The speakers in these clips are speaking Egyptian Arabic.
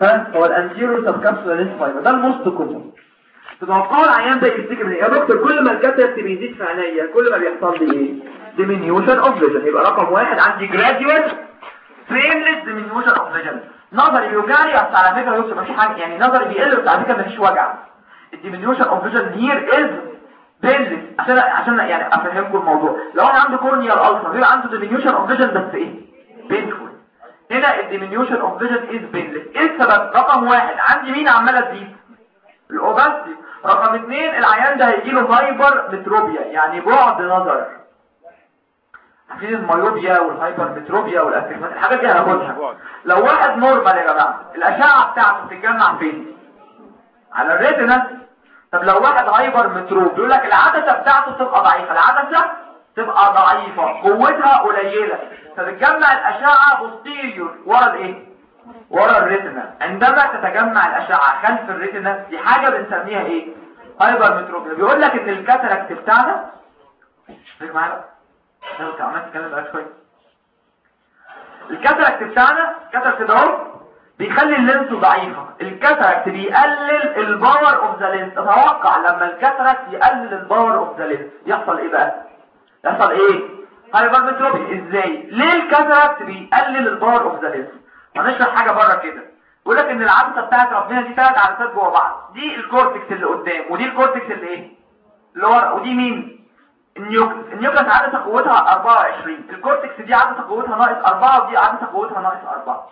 ها هو الانتيرو سبكابسولاريس فايبر ده الموست كومون تتوقعوا العيان ده يفتكر من ايه يا دكتور كل ما الكاتراكت بيزيد في عينيا كل ما بيحصل لي ايه ديمينيوشن اوف فيجن يبقى رقم واحد عندي جراديوال فريمليس ديمينيوشن اوف فيجن نظري بيوجعني بس على فكره يوسف مفيش حاجه يعني نظري بيقل بس على فكره مفيش وجع الديمينيوشن اوف فيجن هير از بينلس عشان عشان يعني افهمكم الموضوع لو انا عندي كورنيال الفا بيبقى عنده ديمينيوشن اوف فيجن بس ايه بينفول هنا الديمينيوشن اوف فيجن از بينلس ايه السبب رقم واحد عندي مين عماله تزيد الاوباستي رقم اثنين العيان ده هيجي له هايبر متروبيا يعني بعد نظر عارفين الميوبيا والهايبر متروبيا والاستجمات الحاجات دي هناخدها لو واحد نورمال يا جماعه الاشعه بتاعته بتتجمع فين على الريتنا طب لو واحد هايبر متروب بيقول لك العدسه بتاعته تبقى ضعيفه العدسه تبقى ضعيفه قوتها قليله فبتجمع الاشعه بوستيريور ورا الايه ورا الريتنا عندما تتجمع الاشعه خلف الريتنا دي حاجه بنسميها ايه هايبر متروبيا بيقول لك ان الكاتاراكت بتاعنا فاكر معايا بقى عمال تتكلم بقى شويه الكاتاراكت بتاعنا الكاتاراكت ده اهو بيخلي اللينس ضعيفة الكاتراكت بيقلل الباور اوف ذا لينس تتوقع لما الكاتراكت يقلل الباور اوف ذا لينس يحصل ايه بقى يحصل ايه هايبرمتروبي ازاي ليه الكاتراكت بيقلل الباور اوف ذا لينس هنشرح حاجة بره كده بيقول لك ان العدسة بتاعت ربنا دي ثلاث عدسات جوه بعض دي الكورتكس اللي قدام ودي الكورتكس اللي ايه اللي ورا ودي مين النيوكلس النيوكلس عدسة قوتها 24 الكورتكس دي عدسة قوتها ناقص 4 ودي عدسة قوتها ناقص 4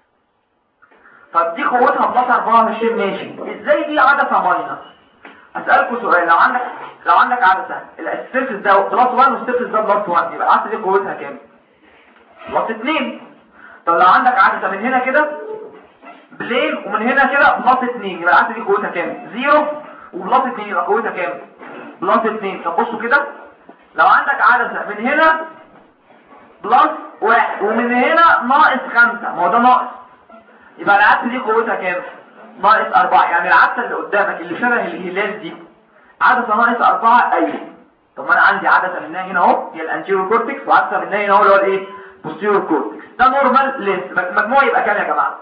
طب دي قوتها بلس 24 ماشي ازاي دي عدسة ماينس اسألكوا سؤال لو عندك لو عندك عدسة السيرفس ده بلس 1 والسيرفس ده بلس 1 يبقى العدسة دي قوتها كام بلس 2 طب لو عندك عدسة من هنا كده بلين ومن هنا كده بلس 2 يبقى العدسة دي قوتها كام زيرو وبلس 2 يبقى قوتها كام بلس 2 طب بصوا كده لو عندك عدسة من هنا بلس 1 ومن هنا ناقص 5 ما هو ده ناقص يبقى العدسة دي قوتها كام ناقص 4 يعني العدسة اللي قدامك اللي شبه الهلال دي عدسة ناقص 4 ايوه طب ما انا عندي عدسة منها هنا اهو هي الانتيريور كورتكس وعدسة منها هنا اهو اللي هو الايه بوستيريور كورتكس ده نورمال لينس مجموع يبقى كام يا جماعه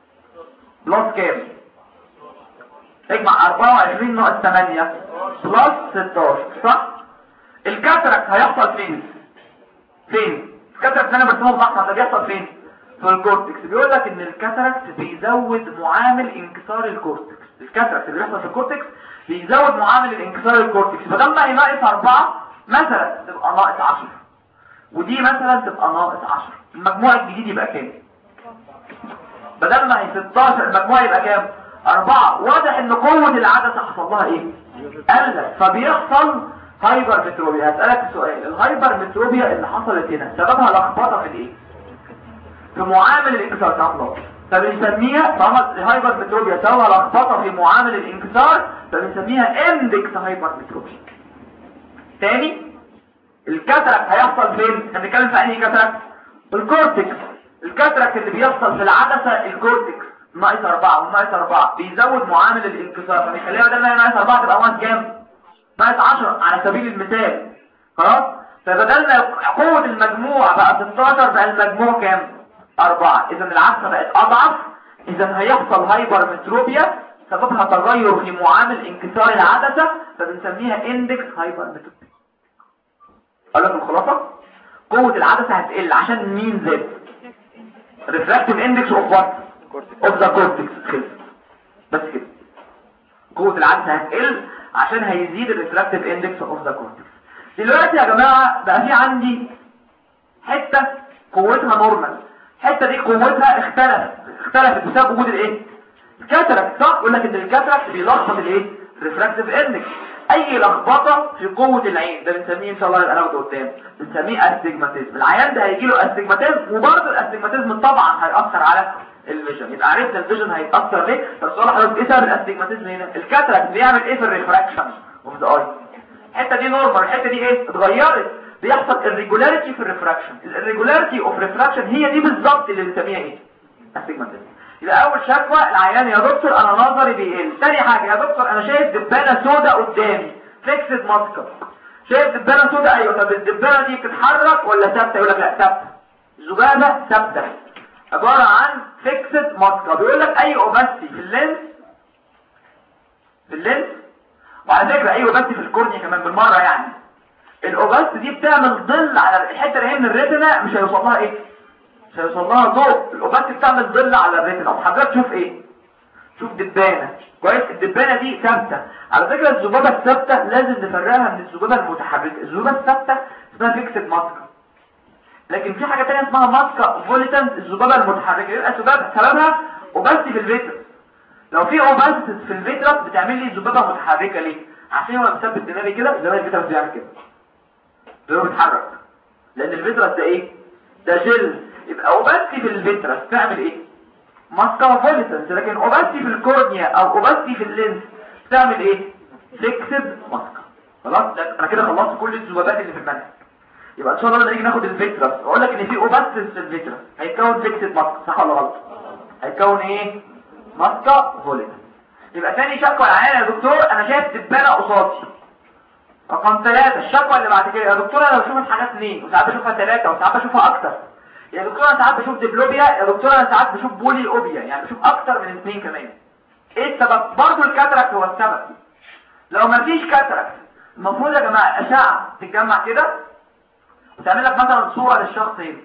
بلس كام اجمع 24 ناقص 8 بلس 16 صح الكاتراكت هيحصل فين فين الكاتراكت اللي انا برسمه بالاحمر ده بيحصل فين في الكورتكس بيقول لك ان الكاتراكت بيزود معامل انكسار الكورتكس الكاتراكت اللي بيحصل في الكورتكس بيزود معامل الانكسار الكورتكس بدل ما هي ناقص 4 مثلا تبقى ناقص 10 ودي مثلا تبقى ناقص 10 المجموع الجديد يبقى كام بدل ما هي 16 المجموع يبقى كام 4 واضح ان قوة العدسة حصل لها ايه قلت فبيحصل هايبر متروبيا هسألك سؤال الهايبر متروبيا اللي حصلت هنا سببها لخبطة في الايه في معامل الانكسار تعرف فبنسميها طالما الهايبر متروبيا سببها لخبطة في معامل الانكسار فبنسميها اندكس هايبر متروبيا تاني الكاتراكت هيحصل فين هنتكلم في انهي كاتراكت الكورتكس الكاتراكت اللي بيحصل في العدسة الكورتكس ناقص 4 وناقص 4 بيزود معامل الانكسار فبيخليها بدل ما هي ناقص 4 تبقى ناقص كام ناقص 10 على سبيل المثال خلاص فبدل ما قوة المجموع بقى 16 بقى المجموع كام 4 اذا العدسة بقت اضعف اذا هيحصل هايبر متروبيا سببها تغير في معامل انكسار العدسة فبنسميها اندكس هايبر متروبيا اقول لك الخلاصة قوة العدسة هتقل عشان مين زاد refractive index of what of the cortex خلص بس كده قوة العدسة هتقل عشان هيزيد الريفراكتيف اندكس اوف ذا كورتكس دلوقتي يا جماعة بقى في عندي حتة قوتها نورمال الحتة دي قوتها اختلفت اختلفت بسبب وجود الايه الكاتراكت صح يقول لك ان الكاتراكت بيلخبط الايه الريفراكتيف اندكس اي لخبطه في قوه العين ده بنسميه ان شاء الله يبقى ناخده قدام بنسميه استجماتيزم العيان ده هيجي له استجماتيزم وبرضه الاستجماتيزم طبعا هيأثر على الفيجن يبقى عرفنا الفيجن هيتأثر ليه طب السؤال حضرتك ايه سبب الاستجماتيزم هنا الكاتراكت بيعمل ايه في الريفراكشن اوف ذا اي الحته دي نورمال الحته دي ايه اتغيرت بيحصل irregularity في الريفراكشن الirregularity اوف ريفراكشن هي دي بالظبط اللي بنسميها ايه استجماتيزم يبقى اول شكوى العيان يا دكتور انا نظري بيقل ثاني حاجه يا دكتور انا شايف دبانه سوداء قدامي فيكسد ماسكر شايف دبانه سوداء ايوه طب الدبانه دي بتتحرك ولا ثابته يقول لك لا ثابته زجاجه ثابته عبارة عن فيكسد ماسكة بيقول لك اي اوباستي في اللينس في اللينس وعلى فكرة اي اوباستي في الكورنيا كمان بالمرة يعني الاوباستي دي بتعمل ظل على الحتة اللي هي من الريتنا مش هيوصل لها ايه مش هيوصل لها ضوء الاوباستي بتعمل ظل على الريتنا وحضرتك تشوف ايه شوف دبانة كويس الدبانة دي ثابتة على فكرة الذبابة الثابتة لازم نفرقها من الذبابة المتحركة الذبابة الثابتة اسمها فيكسد ماسكة لكن في حاجة تانية اسمها ماسكة فوليتنس الذبابة المتحركة يبقى سبب سببها اوباستي في الفيترس لو في اوباستي في الفيترس بتعمل لي ذبابة متحركة ليه عشان هو مثبت دماغي كده زي الفيترس بيعمل كده ده بيتحرك لان الفيترس ده ايه ده جل يبقى اوباستي في الفيترس تعمل ايه ماسكة فوليتنس لكن اوباستي في الكورنيا او اوباستي في اللينس تعمل ايه فيكسد ماسكة خلاص انا كده خلصت كل الذبابات اللي في المنهج يبقى ان شاء الله لما نيجي ناخد الفيترس اقول لك ان في اوباستس في الفيترس هيتكون فيكسد ماسكة صح ولا غلط هيتكون ايه ماسكة فوليتنس يبقى ثاني شكوى العيان يا دكتور انا شايف دبانة قصادي رقم ثلاثة الشكوى اللي بعد كده يا دكتور انا بشوف الحاجات اثنين وساعات بشوفها ثلاثة وساعات بشوفها اكتر يا دكتور انا ساعات بشوف ديبلوبيا يا دكتور انا ساعات بشوف بولي اوبيا يعني بشوف اكتر من اثنين كمان ايه السبب برضه الكاتراكت هو السبب لو ما فيش كاتراكت المفروض يا جماعه الاشعه تتجمع كده وتعمل لك مثلا صوره للشخص هنا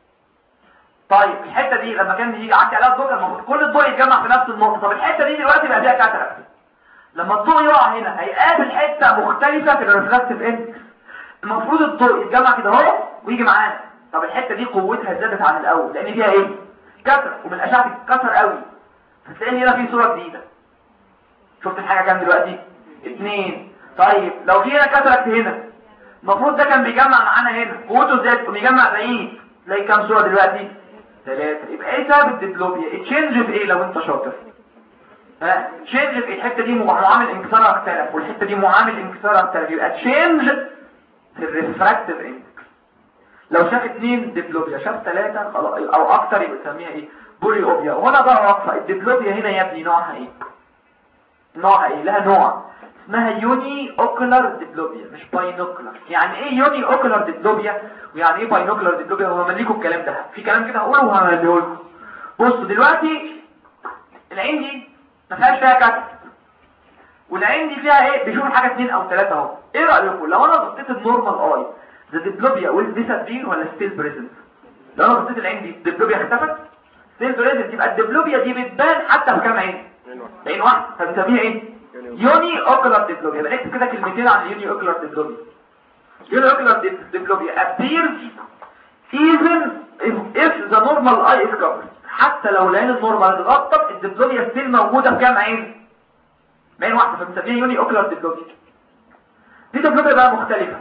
طيب الحته دي لما كان يجي عندي عليها الضوء المفروض كل الضوء يتجمع في نفس النقطه طب الحته دي دلوقتي بقى فيها كاتراكت لما الضوء يقع هنا هيقابل حته مختلفه في الريفراكتيف اندكس المفروض الضوء يتجمع كده اهو ويجي معانا طب الحته دي قوتها زادت عن الاول لان فيها ايه كسر وبالاشعه تتكسر قوي هتلاقي هنا في صوره جديده شفت الحاجه كام دلوقتي اتنين طيب لو في هنا كسرت هنا المفروض ده كان بيجمع معانا هنا قوته زادت وبيجمع بعيد تلاقي كام صوره دلوقتي ثلاثه يبقى ايه سبب الديبلوبيا تشينج في ايه لو انت شاطر ها تشينج في الحته دي معامل انكسارها اختلف والحته دي معامل انكسارها اختلف يبقى تشينج في الريفراكتيف اندكس لو شاف اثنين ديبلوبيا شاف ثلاثة خلاص او اكتر يبقى نسميها ايه بولي اوبيا وهنا بقى واقفه الديبلوبيا هنا يا ابني نوعها ايه نوعها ايه لها نوع اسمها يوني اوكولار ديبلوبيا مش باينوكولار يعني ايه يوني اوكولار ديبلوبيا ويعني ايه باينوكولار ديبلوبيا هو مليكوا الكلام ده في كلام كده هقوله وهمليه لكم بصوا دلوقتي العين دي ما فيهاش فيها كتف والعين دي فيها ايه بيشوف حاجه اثنين او ثلاثه اهو ايه رايكم لو انا بصيت النورمال اي ذا ديبلوبيا ويل ديسابير ولا ستيل بريزنت لو انا بصيت العين دي الديبلوبيا اختفت ستيل بريزنت يبقى الديبلوبيا دي بتبان حتى في كام عين عين واحده فبنسميها ايه يوني اوكولار ديبلوبيا يبقى نكتب كده كلمتين عن اليوني اوكولار ديبلوبيا يوني اوكولار ديبلوبيا appears even if, if the normal eye is covered حتى لو العين النورمال اتغطت الديبلوبيا ستيل موجوده في كام عين عين واحده فبنسميها يوني اوكولار ديبلوبيا دي ديبلوبيا بقى مختلفه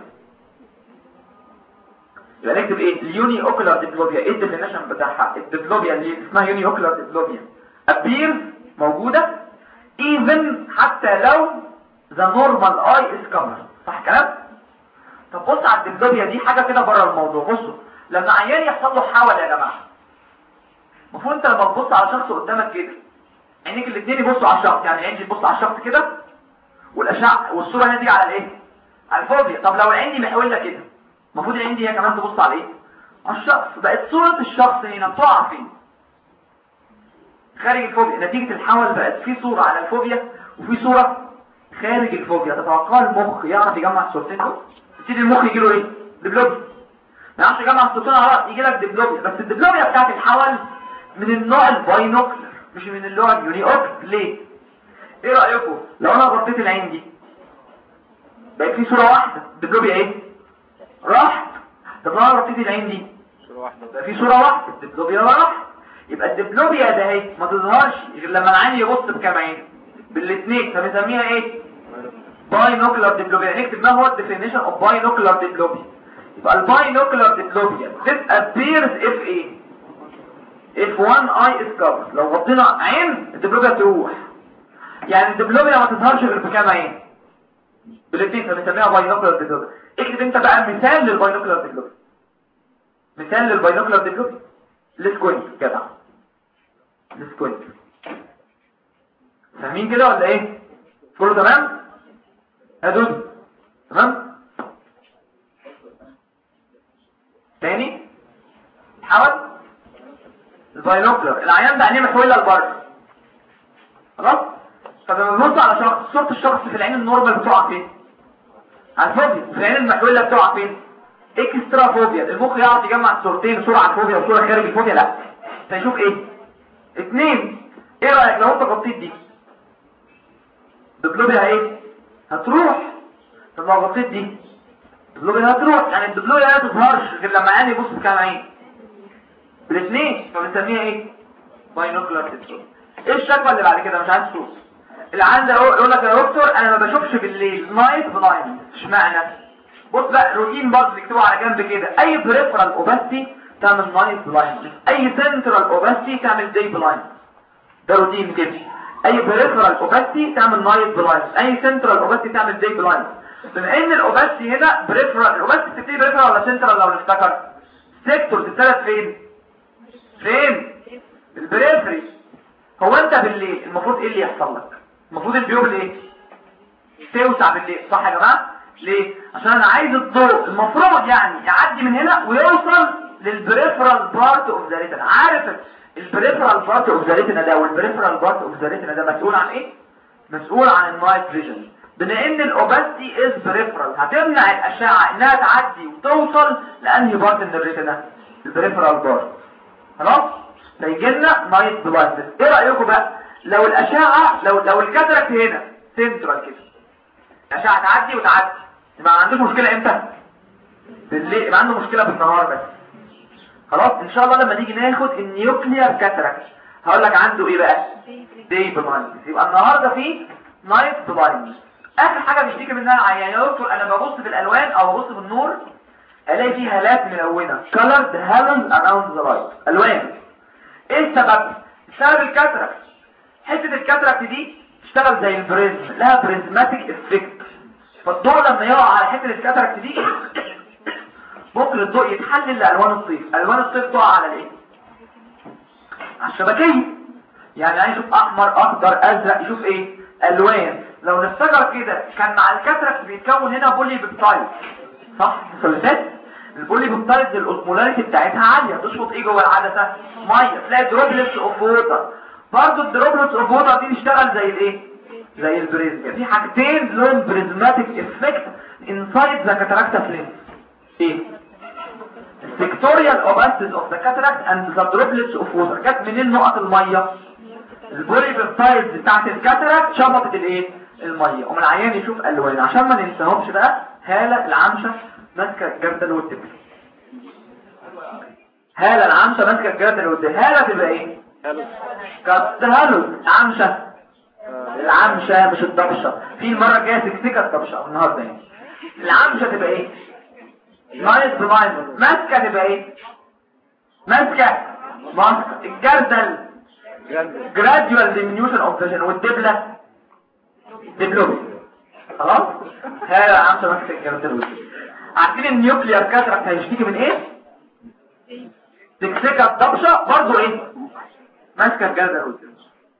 يبقى نكتب ايه اليوني اوكولار ديبلوبيا ايه الديفينيشن بتاعها الديبلوبيا اللي اسمها يوني اوكولار ديبلوبيا appears موجوده even حتى لو the normal eye is covered صح كلام طب بص على الدبلوبيا دي حاجه كده بره الموضوع بصوا لما عيان يحصل له حول يا جماعه المفروض انت لما تبص على شخص قدامك كده عينيك الاثنين يبصوا على الشخص يعني عيني تبص على الشخص كده والاشعه والصوره هنا تيجي على الايه على الفوبيا طب لو العين دي محوله كده المفروض العين دي هي كمان تبص على ايه على الشخص بقت صوره الشخص هنا بتقع فين خارج الفوبيا نتيجة الحول بقت في صورة على الفوبيا وفي صورة خارج الفوبيا تتوقع المخ يعرف يجمع الصورتين دول يبتدي المخ يجي له ايه ديبلوبيا ما يعرفش يجمع الصورتين على بعض يجي لك ديبلوبيا بس الديبلوبيا بتاعت الحول من النوع الباينوكلر مش من النوع اليوني اوكلر ليه ايه رأيكم لو انا غطيت العين دي بقت في صورة واحدة الديبلوبيا ايه راحت طب لو انا غطيت العين دي صورة واحدة بقى في صورة واحدة الديبلوبيا راحت يبقى الدبلوبيا ده اهي ما تظهرش غير لما العين يبص بكام عين بالاثنين فبنسميها ايه باينوكلر ديبلوبيا نكتب ما هو الديفينيشن اوف باينوكلر ديبلوبيا يبقى الباينوكلر ديبلوبيا this appears if ايه if one eye is covered لو غطينا عين الدبلوبيا تروح يعني الدبلوبيا ما تظهرش غير بكام عين بالاثنين فبنسميها باينوكلر ديبلوبيا اكتب انت بقى مثال للباينوكلر ديبلوبيا مثال للباينوكلر ديبلوبيا السكوينت جدع السكوينت فاهمين كده ولا ايه كله تمام هدول تمام تاني حاول الباينوكلر العيان ده عينيه محوله لبره خلاص فلما بنبص على شخص صوره الشخص في العين النورمال بتقع فين على الفوبيا في العين المحوله بتقع فين اكسترا فوبيا المخ يعرف يجمع الصورتين صوره على الفوبيا وصوره خارج الفوبيا لا فيشوف ايه اتنين ايه رايك لو انت غطيت دي الدبلوبيا ايه هتروح طب لو غطيت دي الدبلوبيا هتروح يعني الدبلوبيا ما تظهرش غير لما عيني يبص في كام عين بالاثنين فبنسميها ايه باينوكلر تيست ايه الشكوى اللي بعد كده مش عايز تشوف اللي عنده يقول لك يا دكتور انا ما بشوفش بالليل نايت بلايند اشمعنى بص بقى روتين برضه نكتبه على جنب كده اي بريفرال اوباستي تعمل نايت بلايند اي سنترال اوباستي تعمل داي بلايند ده روتين كده اي بريفرال اوباستي تعمل نايت بلايند اي سنترال اوباستي تعمل داي بلايند بما ان الاوباستي هنا بريفرال الاوباستي بتبتدي بريفرال ولا سنترال لو نفتكر سيكتور تتثبت فين فين البريفري هو انت بالليل المفروض ايه اللي يحصل لك المفروض البيوم ايه توسع بالليل صح يا جماعه ليه عشان انا عايز الضوء المفروض يعني يعدي من هنا ويوصل للبريفرال بارت اوف ذا ريتنا عارف البريفرال بارت اوف ذا ريتنا ده والبريفرال بارت اوف ذا ريتنا ده مسؤول عن ايه مسؤول عن النايت فيجن بما ان الاوباستي از بريفرال هتمنع الاشعه انها تعدي وتوصل لانهي بارت من الريتنا البريفرال بارت خلاص فيجي لنا نايت بلايندنس ايه رايكم بقى لو الاشعه لو لو الكاتراكت هنا سنترال كده الاشعه تعدي وتعدي يبقى ما عندوش مشكله امتى بالليل يبقى عنده مشكله بالنهار بس خلاص ان شاء الله لما نيجي ناخد النيوكليير كاتراكت هقول لك عنده ايه بقى داي بلايندنس يبقى النهارده في نايت بلايندنس اخر حاجه بيشتكي منها العيان يا دكتور انا ببص بالالوان او ببص بالنور الاقي فيه هالات ملونه colored halos around the light الوان ايه السبب سبب الكاتراكت حته الكاتراكت دي تشتغل زي البريزم لها بريزماتيك افكت فالضوء لما يقع على حته الكاتراكت دي ممكن الضوء يتحلل لالوان الصيف الوان الصيف تقع على الايه على الشبكيه يعني عايز يشوف احمر اخضر ازرق يشوف ايه الوان لو نفتكر كده كان مع الكاتراكت بيتكون هنا بولي بيبتايد صح ثلاثات البولي بيبتايد الاوسمولاريتي بتاعتها عاليه تشفط ايه جوه العدسه ميه تلاقي دروبلتس اوف ووتر برضه الدروبلتس اوف ووتر دي تشتغل زي الايه زي البريزم في حاجتين لهم بريزماتيك افكت انسايد ذا كاتاراكتا فليم ايه السيكتوريال اوباسيس اوف ذا كاتاراكت اند ذا دروبلتس اوف ووتر جت منين نقط الميه البولي بيبتايد بتاعت الكاتاراكت شبطت الايه الميه ومن العيان يشوف الوان عشان ما ننساهمش بقى هاله العمشه ماسكه الجردل والدبل هاله العمشه ماسكه الجردل والدبل هاله تبقى ايه كالتهلل العمشه العمشه مش الضبشه في المره الجايه تكتكه الضبشه النهارده يعني العمشه تبقى ايه نايت بمايند ماسكه تبقى ايه ماسكه ماسكه الجردل gradual diminution of vision والدبله دبلوبي خلاص هاله العمشه ماسكه الجردل والدبله عارفين النيوكليار كاتراكت هيشتكي من ايه تكسكه الضبشه برضو ايه ماسكه الجردل والدبله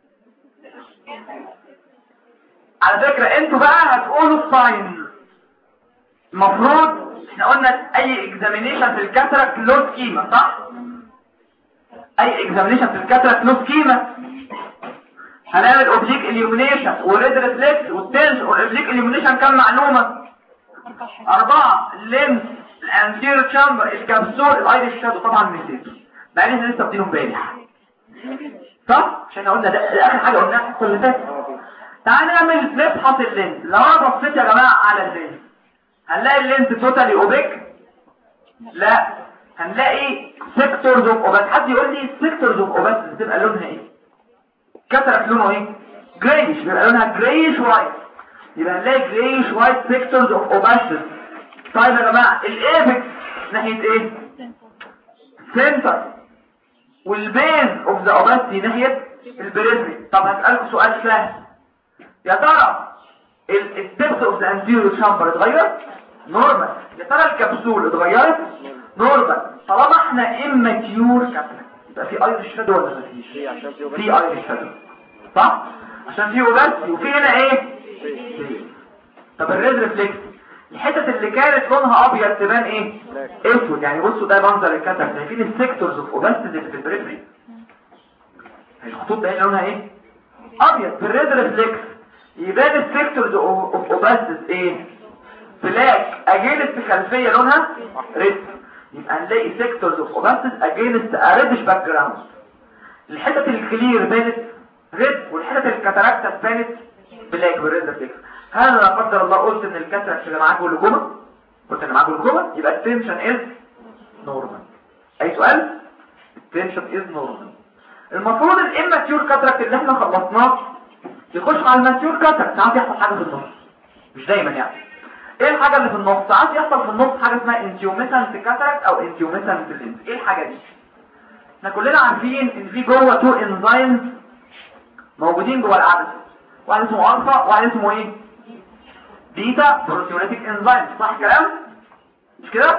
على فكرة انتوا بقى هتقولوا الساين المفروض احنا قلنا اي اكزامينيشن في الكاتراكت له سكيما صح اي اكزامينيشن في الكاتراكت له سكيما هنعمل اوبجيك اليومينيشن والريد ريفلكس والتنس والاوبجيك اليومينيشن كام معلومة اربعة اللينس الانتير تشامبر الكبسول الايريش شادو طبعا نسيت مع ان احنا لسه بدينه امبارح صح عشان قلنا ده, ده اخر حاجه قلناها الحصه اللي فاتت تعال نعمل نفحص اللينس لو انا بصيت يا جماعه على اللينس هنلاقي اللينس توتالي اوبيك لا هنلاقي سيكتورز اوف اوباس حد يقول لي سيكتورز اوف اوباس بتبقى لونها ايه كترك لونه ايه جريش بيبقى لونها جريش وايت يبقى هنلاقي جريش وايت سيكتورز اوف اوباس طيب يا جماعه الايبكس ناحيه ايه سنتر والبين اوف ذا اوباسيتي ناحيه البريزمي طب هسألكم سؤال سهل يا ترى الدبس اوف ذا انتيريور شامبر اتغير نورمال يا ترى الكبسول اتغيرت نورمال طالما احنا اماتيور كابتن يبقى في ايرش شادو ولا مفيش في ايرش شادو صح عشان في اوباسيتي وفي هنا ايه طب الريد ريفلكس الحتت اللي كانت لونها ابيض تبان ايه اسود يعني بصوا ده منظر الكتف شايفين السيكتورز اوف اوباسيتي في البريفري الخطوط ده لونها ايه ابيض في الريد ريفلكس يبان السيكتورز اوف اوباسيس ايه بلاك اجينست خلفيه لونها ريد يبقى هنلاقي سيكتورز اوف اوباسيس اجينست ريدش باك جراوند الحتت الكلير بانت ريد والحتت الكاتاراكتا بانت بلاك بالريد ريفلكس هل لا قدر الله قلت ان الكاتاراكت اللي معاك جلوكوما قلت ان معاك جلوكوما يبقى التنشن از نورمال اي سؤال التنشن از نورمال المفروض الاماتيور كاتراكت اللي احنا خلصناه يخش على الماتيور كاتراكت ساعات يحصل حاجه في النص مش دايما يعني ايه الحاجه اللي في النص ساعات يحصل في النص حاجه اسمها انتيوميسنت كاتراكت او انتيوميسنت لينز ايه الحاجه دي احنا كلنا عارفين ان في جوه تو انزيمز موجودين جوه العدسه واحد اسمه الفا وواحد اسمه ايه بيتا بروتيوليتيك انزيم صح كلام مش كده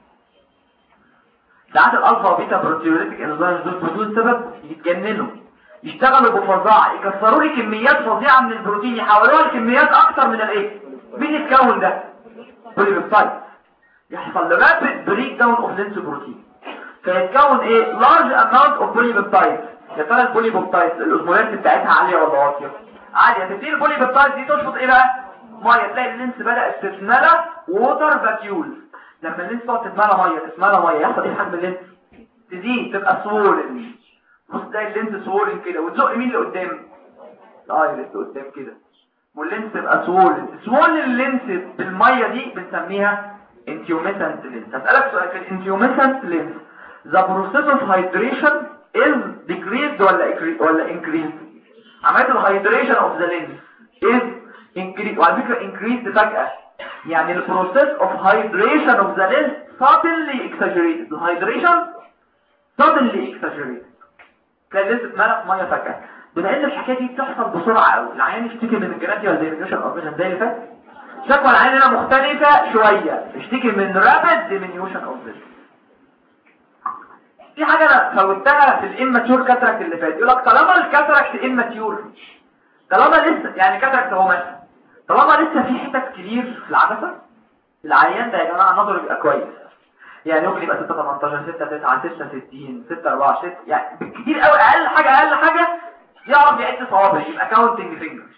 ساعات الالفا وبيتا بروتيوليتيك انزيم دول بدون سبب يتجننوا يشتغلوا بفظاعه يكسروا لي كميات فظيعه من البروتين يحولوها لكميات اكتر من الايه مين يتكون ده بوليبيبتايد يحصل له رابيد بريك داون اوف لينس بروتين فيتكون ايه لارج اماونت اوف بوليبيبتايد يا ترى البوليبيبتايد الاوزمولات بتاعتها عاليه ولا واطيه عاليه تبتدي البوليبيبتايد دي تشفط ايه بقى ميه تلاقي اللينس بدات تتملى ووتر فاكيول لما اللينس تقعد تتملى ميه تتملى ميه يحصل ايه حجم اللينس تزيد تبقى سوولن بص تلاقي اللينس سوولن كده وتزق مين اللي قدام الايرس قدام كده واللينس تبقى سوولن سوولن اللينس بالميه دي بنسميها انتيوميسنت لينس هسألك سؤال في الانتيوميسنت لينس the process of hydration is decreased ولا ولا increased عملية الهيدريشن of the lens is increased وعلى فكرة increased فجأة يعني ال process of hydration of the lens suddenly exaggerated الهيدريشن suddenly exaggerated تلاقي اللينس اتملى في ميه فجأة بما ان الحكايه دي بتحصل بسرعه قوي العيان يشتكي من الجراتيوال ديمينيوشن اوبريشن زي اللي فات شكوى العيان هنا مختلفه شويه يشتكي من رابيد ديمينيوشن اوبريشن في حاجه انا فوتها في الاماتيور كاتراكت اللي فات يقول لك طالما الكاتراكت اماتيور طالما لسه يعني كاتراكت اهو مثلا طالما لسه في حتت كتير في العدسه العيان ده يا جماعه نظره يبقى كويس يعني ممكن يبقى 6 18 6 9 6 60 6 4 6 يعني بالكتير قوي اقل حاجه اقل حاجه يعرف يعد صوابع يبقى كاونتنج فينجرز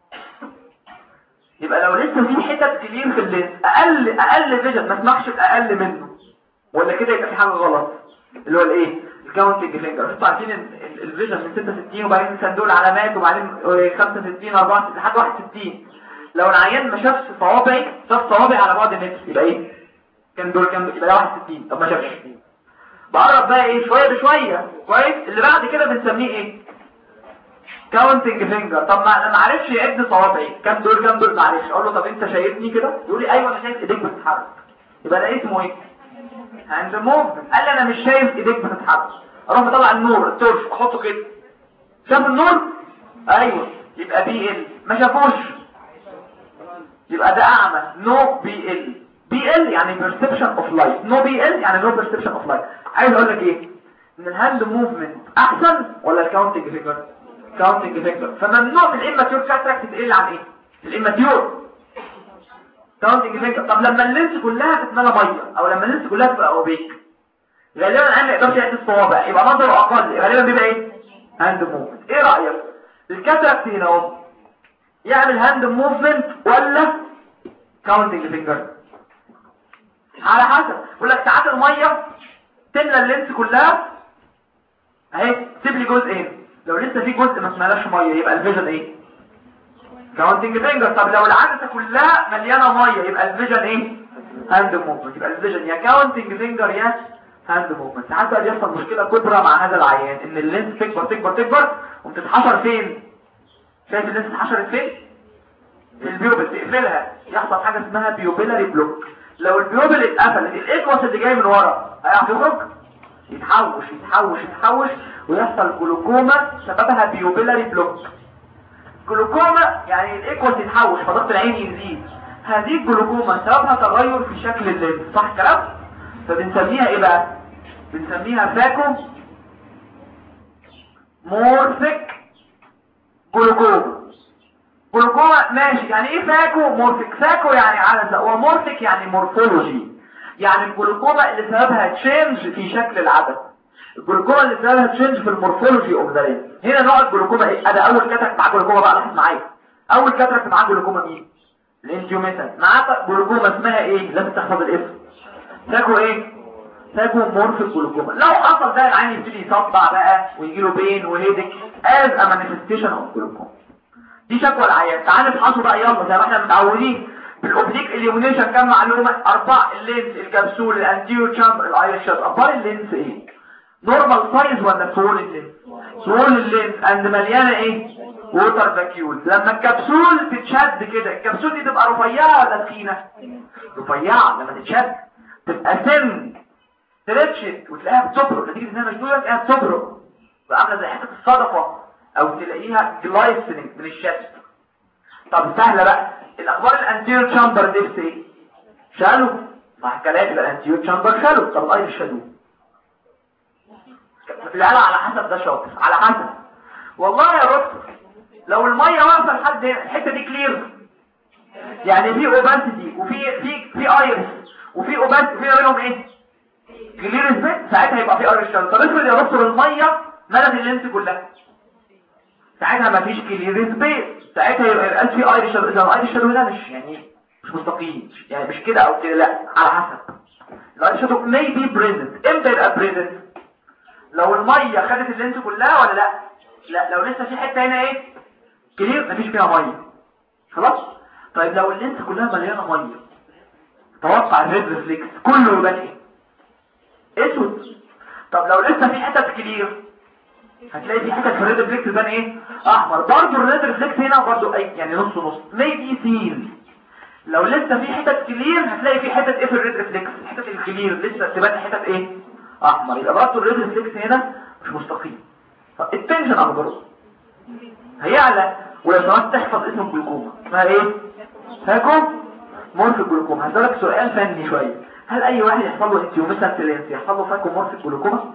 يبقى لو لسه في حتت كتير في اللينس اقل اقل فيجن ما اسمحش باقل منه ولا كده يبقى في حاجه غلط اللي هو الايه الكاونتنج فينجر انتوا عارفين الفيجن من 66 وبعدين صندوق العلامات وبعدين 65 64 لحد 61 لو العيان ما شافش صوابعي شاف صوابعي على بعد متر يبقى ايه كام دول كام يبقى ده 61 طب ما شافش بقرب بقى ايه شويه بشويه كويس اللي بعد كده بنسميه ايه كاونتنج فينجر طب ما ما عرفش يعد صوابعي كام دول كام دول ما عرفش اقول له طب انت شايفني كده يقول لي ايوه انا شايف ايديك بتتحرك يبقى ده اسمه ايه هاند موفمنت قال لي انا مش شايف ايديك بتتحرك اروح اطلع النور التورش احطه كده شاف النور ايوه يبقى بي ال ما شافوش يبقى ده اعمى نو بي ال بي ال يعني perception of light نو بي ال يعني no perception of light عايز اقول لك ايه ان الهاند موفمنت احسن ولا الكاونتنج فيجر كاونتنج فيجر فممنوع في الاماتيور كاتراكت تقل عن ايه الاماتيور كاونتنج فيجر طب لما اللينس كلها تتملى ميه او لما اللينس كلها تبقى اوبيك غالبا العين ما يقدرش يعد الصوابع يبقى نظره اقل غالبا بيبقى ايه هاند موفمنت ايه رايك الكاتراكت هنا اهو يعمل هاند موفمنت ولا كاونتنج فينجر على حسب يقول لك ساعات الميه تملى اللينس كلها اهي سيب لي جزئين لو لسه في جزء ما اسمهاش ميه يبقى الفيجن ايه كاونتنج فينجر طب لو العدسه كلها مليانه ميه يبقى الفيجن ايه هاند موفمنت يبقى الفيجن يا كاونتنج فينجر يا هاند موفمنت ساعات بقى بيحصل مشكله كبرى مع هذا العيان ان اللينس تكبر تكبر تكبر وبتتحشر فين شايف اللينس اتحشرت فين في البيوبل تقفلها يحصل حاجه اسمها بيوبيلاري بلوك لو البيوبل اتقفلت الاكوس اللي جاي من ورا هيعرف يخرج يتحوش يتحوش يتحوش ويحصل جلوكوما سببها بيوبيلاري بلوك جلوكوما يعني الاكوس يتحوش فضغط العين يزيد هذه الجلوكوما سببها تغير في شكل اللينس صح كلام فبنسميها ايه بقى بنسميها فاكو مورفيك جلوكوما جلوكوما ماشي يعني ايه فاكو مورفيك فاكو يعني عدسه ومورفيك يعني مورفولوجي يعني الجلوكوما اللي سببها تشينج في شكل العدسه الجلوكوما اللي سببها تشينج في المورفولوجي اوف ذا هنا نوع الجلوكوما ايه ادي اول كاتراكت معاه جلوكوما بقى لاحظ معايا اول كاتراكت معاه جلوكوما مين الانجيوميتال معاه جلوكوما اسمها ايه لازم تحفظ الاسم تاكو ايه تاكو مورف الجلوكوما لو حصل ده العين يبتدي يصدع بقى ويجي له بين وهيدك از ا مانيفستيشن اوف جلوكوما دي شكوى العيان تعال نفحصه بقى يلا زي ما احنا متعودين بالاوبليك اليومينيشن كام معلومه اربع اللينس الكبسول الانتيو تشامبر الايريش شات اخبار اللينس ايه نورمال سايز ولا سول اللينس سول اللينس اند مليانه ايه ووتر فاكيول لما الكبسول تتشد كده الكبسول دي تبقى رفيعه ولا تخينه رفيعه لما تتشد تبقى سن تريتشت وتلاقيها بتبرق نتيجه انها مشدوده تلاقيها بتبرق عامله زي حته الصدفه او تلاقيها جلايسننج من الشد طب سهله بقى الاخبار الانتيور تشامبر ديبس ايه شالوا صح كلام الانتيور تشامبر شالوا طب الاير شالوا في العلا على حسب ده شاطر على حسب والله يا دكتور لو الميه واقفه لحد الحته دي كلير يعني في اوبانتي وفي في في ايرس وفي اوبانتي في بينهم ايه كلير سبيس ساعتها يبقى في ايرس شالو طب افرض يا دكتور الميه ملت اللينس كلها ساعتها مفيش كلير سبيس ساعتها يبقى يبقى في ايرس شالو اذا الايرس شالو ده مش يعني مش مستقيم يعني مش كده او كده لا على حسب الايرس شالو may be present امتى يبقى present لو الميه خدت اللينس كلها ولا لا لا لو لسه في حته هنا ايه كلير مفيش فيها ميه خلاص طيب لو اللينس كلها مليانه ميه توقع الريد ريفلكس كله يبقى ايه اسود طب لو لسه في حتت كلير هتلاقي في حتت في الريد ريفلكس بان ايه احمر برضه الريد ريفلكس هنا برضه اي يعني نص نص ميدي سين لو لسه في حتت كلير هتلاقي في حتت ايه في الريد ريفلكس حتت الكلير لسه تبان حتت ايه احمر يبقى برضه الريد ريفلكس هنا مش مستقيم التنشن اخباره هيعلى ولو سمحت تحفظ اسم الجلوكوما اسمها ايه فاكو مورف الجلوكوما هسألك سؤال فني شويه هل اي واحد يحصل له انتيوميسال ترينس يحصل له فاكو مورف الجلوكوما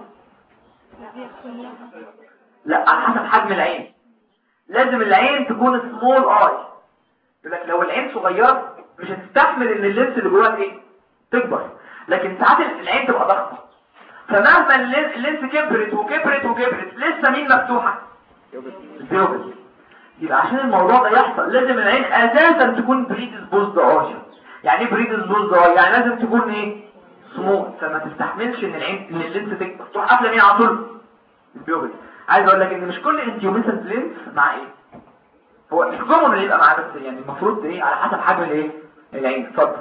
لا على حسب حجم العين لازم العين تكون سمول اي يقول لك لو العين صغيره مش هتستحمل ان اللينس اللي جواها ايه تكبر لكن ساعات العين تبقى ضخمه فمهما اللينس كبرت وكبرت وكبرت لسه مين مفتوحه البيوبل يبقى عشان الموضوع ده يحصل لازم العين اساسا تكون بريدسبوزد اي يعني ايه بريدسبوزد اي يعني لازم تكون ايه سموث فما تستحملش ان العين ان اللينس تكبر تروح قافله مين على طول البيوبل عايز اقول لك ان مش كل انتيوميسنت لينس مع ايه هو مش كومن اللي يبقى معاه بس يعني المفروض ايه على حسب حجم الايه العين اتفضل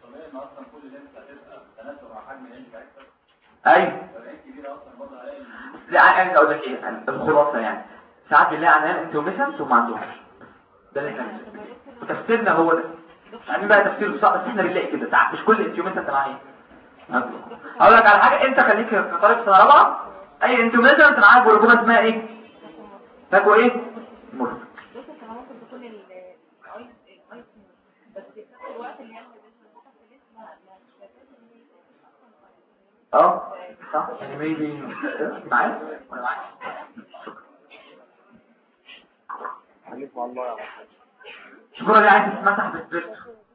ايوه لا عايز اقول لك ايه الخلاصه يعني ساعات بنلاقي عنان انتوميشنز وما عندهمش ده اللي احنا وتفسيرنا هو ده يعني بقى تفسير صح بس احنا بنلاقي كده ساعات مش كل انتوميشنز معاه ايه اقول لك على حاجه انت خليك في طالب سنه رابعه اي انتوميشنز معاه جلوكوما اسمها ايه فاكو ايه مرض اه صح يعني ميبي معايا ولا معايا خليك مع الله يا شكرا لي عايز تتمسح بالسبرت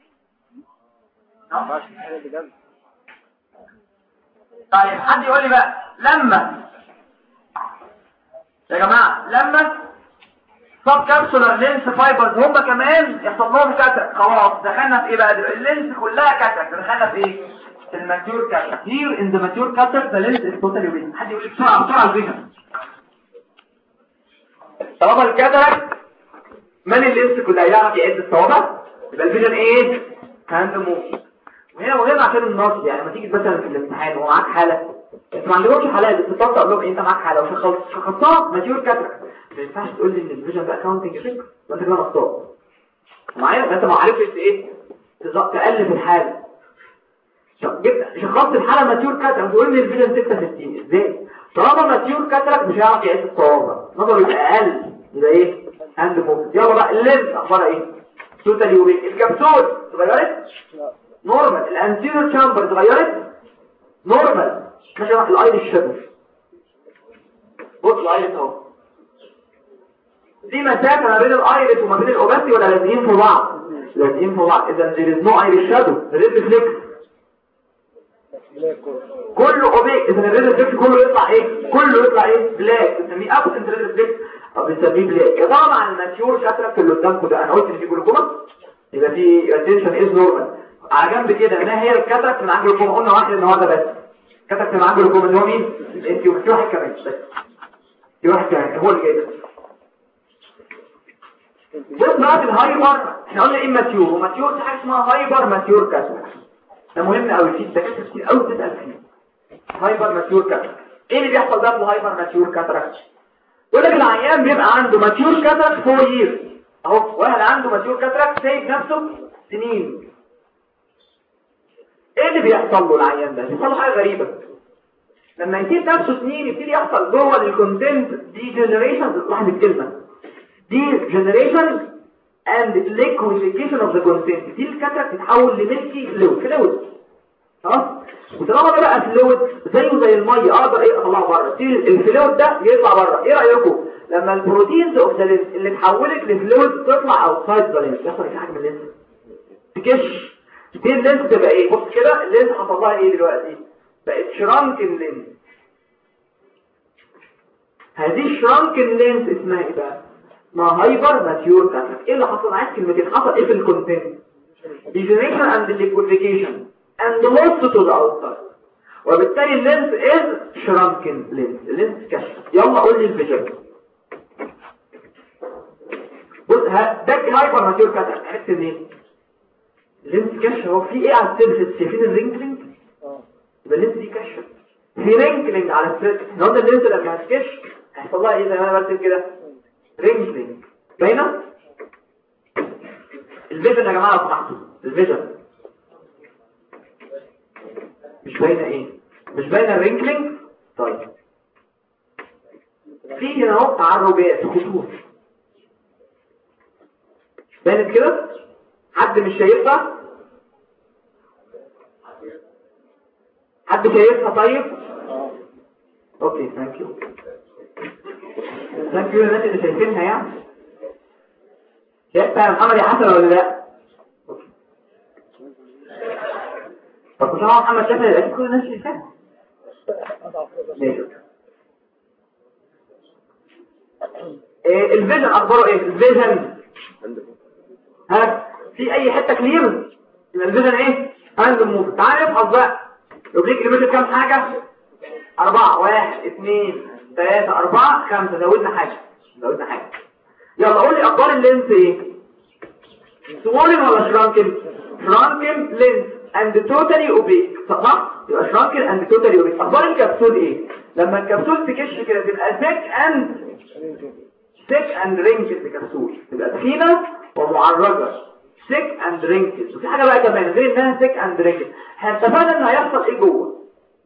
ماشي حاجه بجد طيب حد يقول لي بقى لما يا جماعة لما سب كابسولار لينس فايبرز هم كمان يحصل لهم كاتر خلاص دخلنا في ايه بقى دلوقتي اللينس كلها كاتر دخلنا في ايه في الماتيور كاتر here in the mature cutter the lens is totally weak حد يقول لي بسرعة بسرعة الفيجن طالما الكاتراكت من اللينس كلها يعرف يعد الصوابع يبقى الفيجن ايه هاند موف وهنا مهم عشان النصب يعني لما تيجي مثلا في الامتحان ومعاك حالة انت ما عندكمش حالات بس تطلع تقول لهم انت معاك حالة وشخصتها ماتيور كاتراكت ما ينفعش تقول لي ان الفيجن ده اكاونتنج افكت وانت كده مخطوط معايا انت ما عرفتش ايه تز- تقلب الحالة ش- جبت شخصت الحالة ماتيور كاتراكت تقول لي الفيجن 66 ازاي طالما ماتيور كاتراكت مش هيعرف يعيش الصوابع نظره يبقى اقل يبقى ايه هاند موف يلا بقى اللينس اخبارها ايه توتال يورين الكبسول اتغيرت نورمال الانتيريور تشامبر اتغيرت نورمال ماشي راح الايد الشبر بص الايد اهو دي مسافه ما بين الايرس وما بين الاوباسي ولا لازقين في بعض لازقين في بعض اذا there is no iris shadow there is reflex كله اوبيك اذا الريد ريفلكس كله يطلع ايه كله يطلع ايه بلاك بنسميه ابسنت ريد ريفلكس او بنسميه بلاك يا ترى مع الماتيور كاتراكت اللي قدامكم ده انا قلت ان في جلوكوما يبقى في اتنشن از نورمال على جنب كده ما هي الكاتراكت اللي معاه جلوكوما قلنا واحد النهارده بس الكاتراكت اللي معاه جلوكوما اللي هو مين انت وفي واحد كمان بس في واحد كمان هو اللي جاي ده بص بقى في الهايبر احنا قلنا ايه ماتيور وماتيور دي حاجه اسمها هايبر ماتيور كاتراكت ده مهم قوي في الدكاتره كتير قوي بتسال فيه هايبر ماتيور كاتراكت ايه اللي بيحصل ده في الهايبر ماتيور كاتراكت يقول لك العيان بيبقى عنده ماتيور كاتراكت فور يير اهو واحد عنده ماتيور كاتراكت سايب نفسه سنين ايه اللي بيحصل له العيان ده بيحصل له حاجه غريبه لما يسيب نفسه سنين يبتدي يحصل جوه الكونتنت دي جنريشن لاحظ الكلمه دي جنريشن and liquefaction of the content دي الكاتراكت تتحول لملكي فلويد فلويد خلاص وطالما ده بقى فلويد زيه زي الميه اقدر ايه اطلعه بره الفلويد ده يطلع بره ايه رايكم لما البروتينز اوف ذا اللي اتحولت لفلويد تطلع اوتسايد ذا لينس يحصل في حاجه من اللينس تكش دي اللينس تبقى ايه بص كده اللينس حصل لها ايه دلوقتي بقت شرانكن لينس هذه الشرانكن لينس اسمها ايه بقى ما هايبر ماتيور كاتراكت ايه اللي حصل عايز كلمتين حصل ايه في الكونتنت degeneration and liquefaction and loss to the outside وبالتالي اللينس is shrunken lens اللينس كشف يلا قول لي الفيجن بص ها ده هايبر ماتيور كاتراكت عرفت منين اللينس كشف هو في ايه على السيرفيس شايفين الرينكلينج يبقى اللينس دي كشف في رينكلينج على السيرفيس النهارده اللينس لما هتكشف هيحصل لها ايه زي ما انا برسم كده رينجلينج باينه الفيجن يا جماعه لو الفيجن مش باينه ايه مش باينه الرينجلينج طيب في هنا اهو تعرجات خطوط بانت كده حد مش شايفها حد شايفها طيب اوكي ثانك يو ثانك يو الناس اللي شايفينها يعني شايفها يا محمد يا حسن ولا لا طب كنت محمد شايفها يبقى كل الناس شايفاها إيه الفيجن اخباره ايه الفيجن ها في اي حته كلير يبقى الفيجن ايه هاند موف تعال نفحص بقى الاوبليك ليميت كام حاجه أربعة واحد اثنين ثلاثة أربعة خمسة زودنا حاجة زودنا حاجة يلا قول لي أخبار اللينس إيه سمولن ولا شرانكن شرانكن لينس and totally opaque صح يبقى شرانكن and totally opaque أخبار الكبسول إيه لما الكبسول تكش كده تبقى thick and thick and wrinkled الكبسول تبقى تخينة ومعرجة thick and wrinkled وفي حاجة بقى كمان غير انها thick and wrinkled هنتفادى ان هيحصل ايه جوه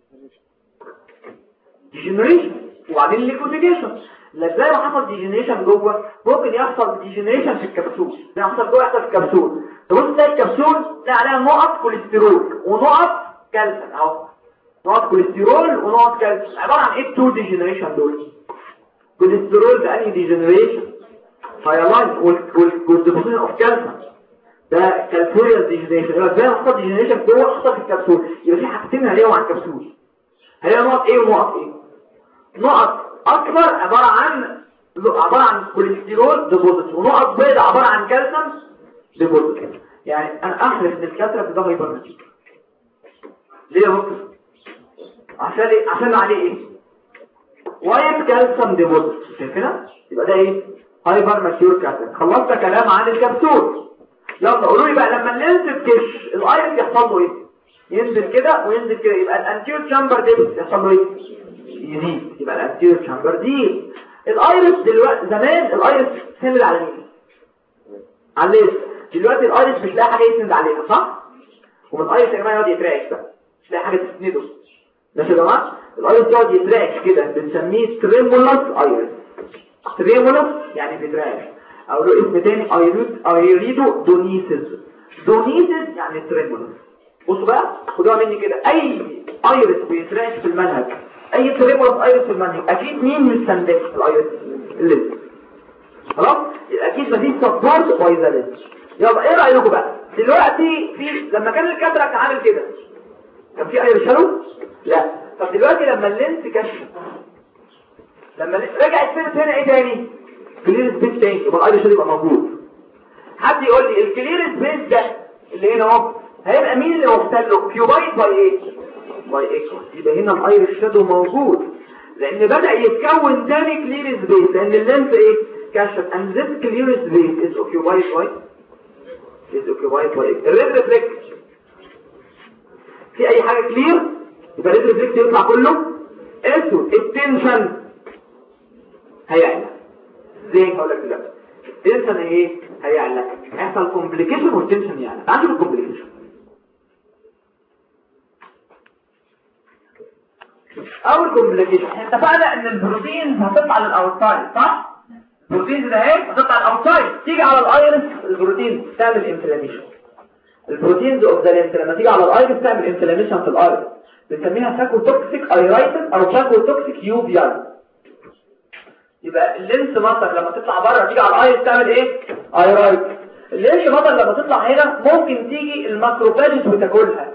degeneration وبعدين ليكوفيكيشن ازاي ما حصل ديجنريشن جوه ممكن يحصل ديجنريشن في الكبسول ده يحصل جوه يحصل في الكبسول تبص تلاقي الكبسول تلاقي عليها نقط كوليسترول ونقط كالسيوم اهو نقط كوليسترول ونقط كالسيوم عباره عن ايه تو ديجنريشن دول كوليسترول ده انهي ديجنريشن هايلاين والديبوزيشن اوف كالسيوم ده كالسيوريال ديجنريشن يبقى ازاي حصل ديجنريشن جوه حصل في الكبسول يبقى في حاجتين هلاقيهم على الكبسول هلاقي نقط ايه ونقط ايه نقط اكبر عبارة عن عبارة عن كوليسترول ديبوزيت ونقط بيضاء عبارة عن كالسيوم ديبوزيت يعني انا احلف ان الكاترة ده هايبرماتيك ليه يا دكتور عشان ايه عشان عليه ايه وايت كالسيوم ديبوزيت شايفينها يبقى ده ايه هايبر ماتيور كاترة خلصت كلام عن الكبسول يلا قولوا لي بقى لما اللينس تكش الايرس يحصل له ايه ينزل كده وينزل كده يبقى الانتيور تشامبر دي يحصل له ايه يزيد يبقى الانتيور تشامبر دي الايرس دلوقتي زمان الايرس سند على مين على الليس دلوقتي الايرس مش لاقي حاجه يسند عليها صح ومن الايرس يا جماعه يقعد يتراكش بقى مش لاقي حاجه تسنده ماشي يا جماعه الايرس يقعد يتراكش كده بنسميه تريمولوس ايرس تريمولوس يعني بيتراكش او له اسم تاني ايريد ايريدو دونيسيس دونيسيس يعني تريمولوس بصوا بقى خدوها مني كده اي ايرس بيتراكش في المنهج اي تريمولوس ايرس في المنهج اكيد مين مستندك الايرس الليست خلاص اكيد مفيش سبورت باي ذا يلا ايه رايكم بقى دلوقتي في لما كان الكاتراك عامل كده كان في اير شالو لا طب دلوقتي لما اللينس كشف لما رجع السيرت هنا ايه تاني كلير سبيس تاني يبقى الاير شالو يبقى موجود حد يقول لي الكلير سبيس ده اللي هنا اهو هيبقى مين اللي وصل له كيوبايت باي ايه باي اكس يبقى هنا الاير شادو موجود لان بدأ يتكون تاني كلير سبيس لان اللينس ايه كشف and this clear space is occupied by is occupied by الريد ريفلكت في اي حاجة كلير يبقى الريد ريفلكت يطلع كله اسود التنشن هيعلى زي هقول لك دلوقتي التنشن ايه هيعلى هيحصل كومبليكيشن والتنشن يعلى تعالوا الكومبليكيشن اول كومبليكيشن احنا اتفقنا ان البروتين هتطلع للاوتسايد صح البروتين ده اهي هتطلع الاوتسايد تيجي على الايرس البروتين تعمل انفلاميشن البروتينز اوف ذا لينس لما تيجي على الايرس تعمل انفلاميشن في الايرس بنسميها ساكو توكسيك ايرايتس او ساكو توكسيك يوبيال يبقى اللينس مطر لما تطلع بره تيجي على الايرس تعمل ايه ايرايتس اللينس مطر لما تطلع هنا ممكن تيجي الماكروفاجز وتاكلها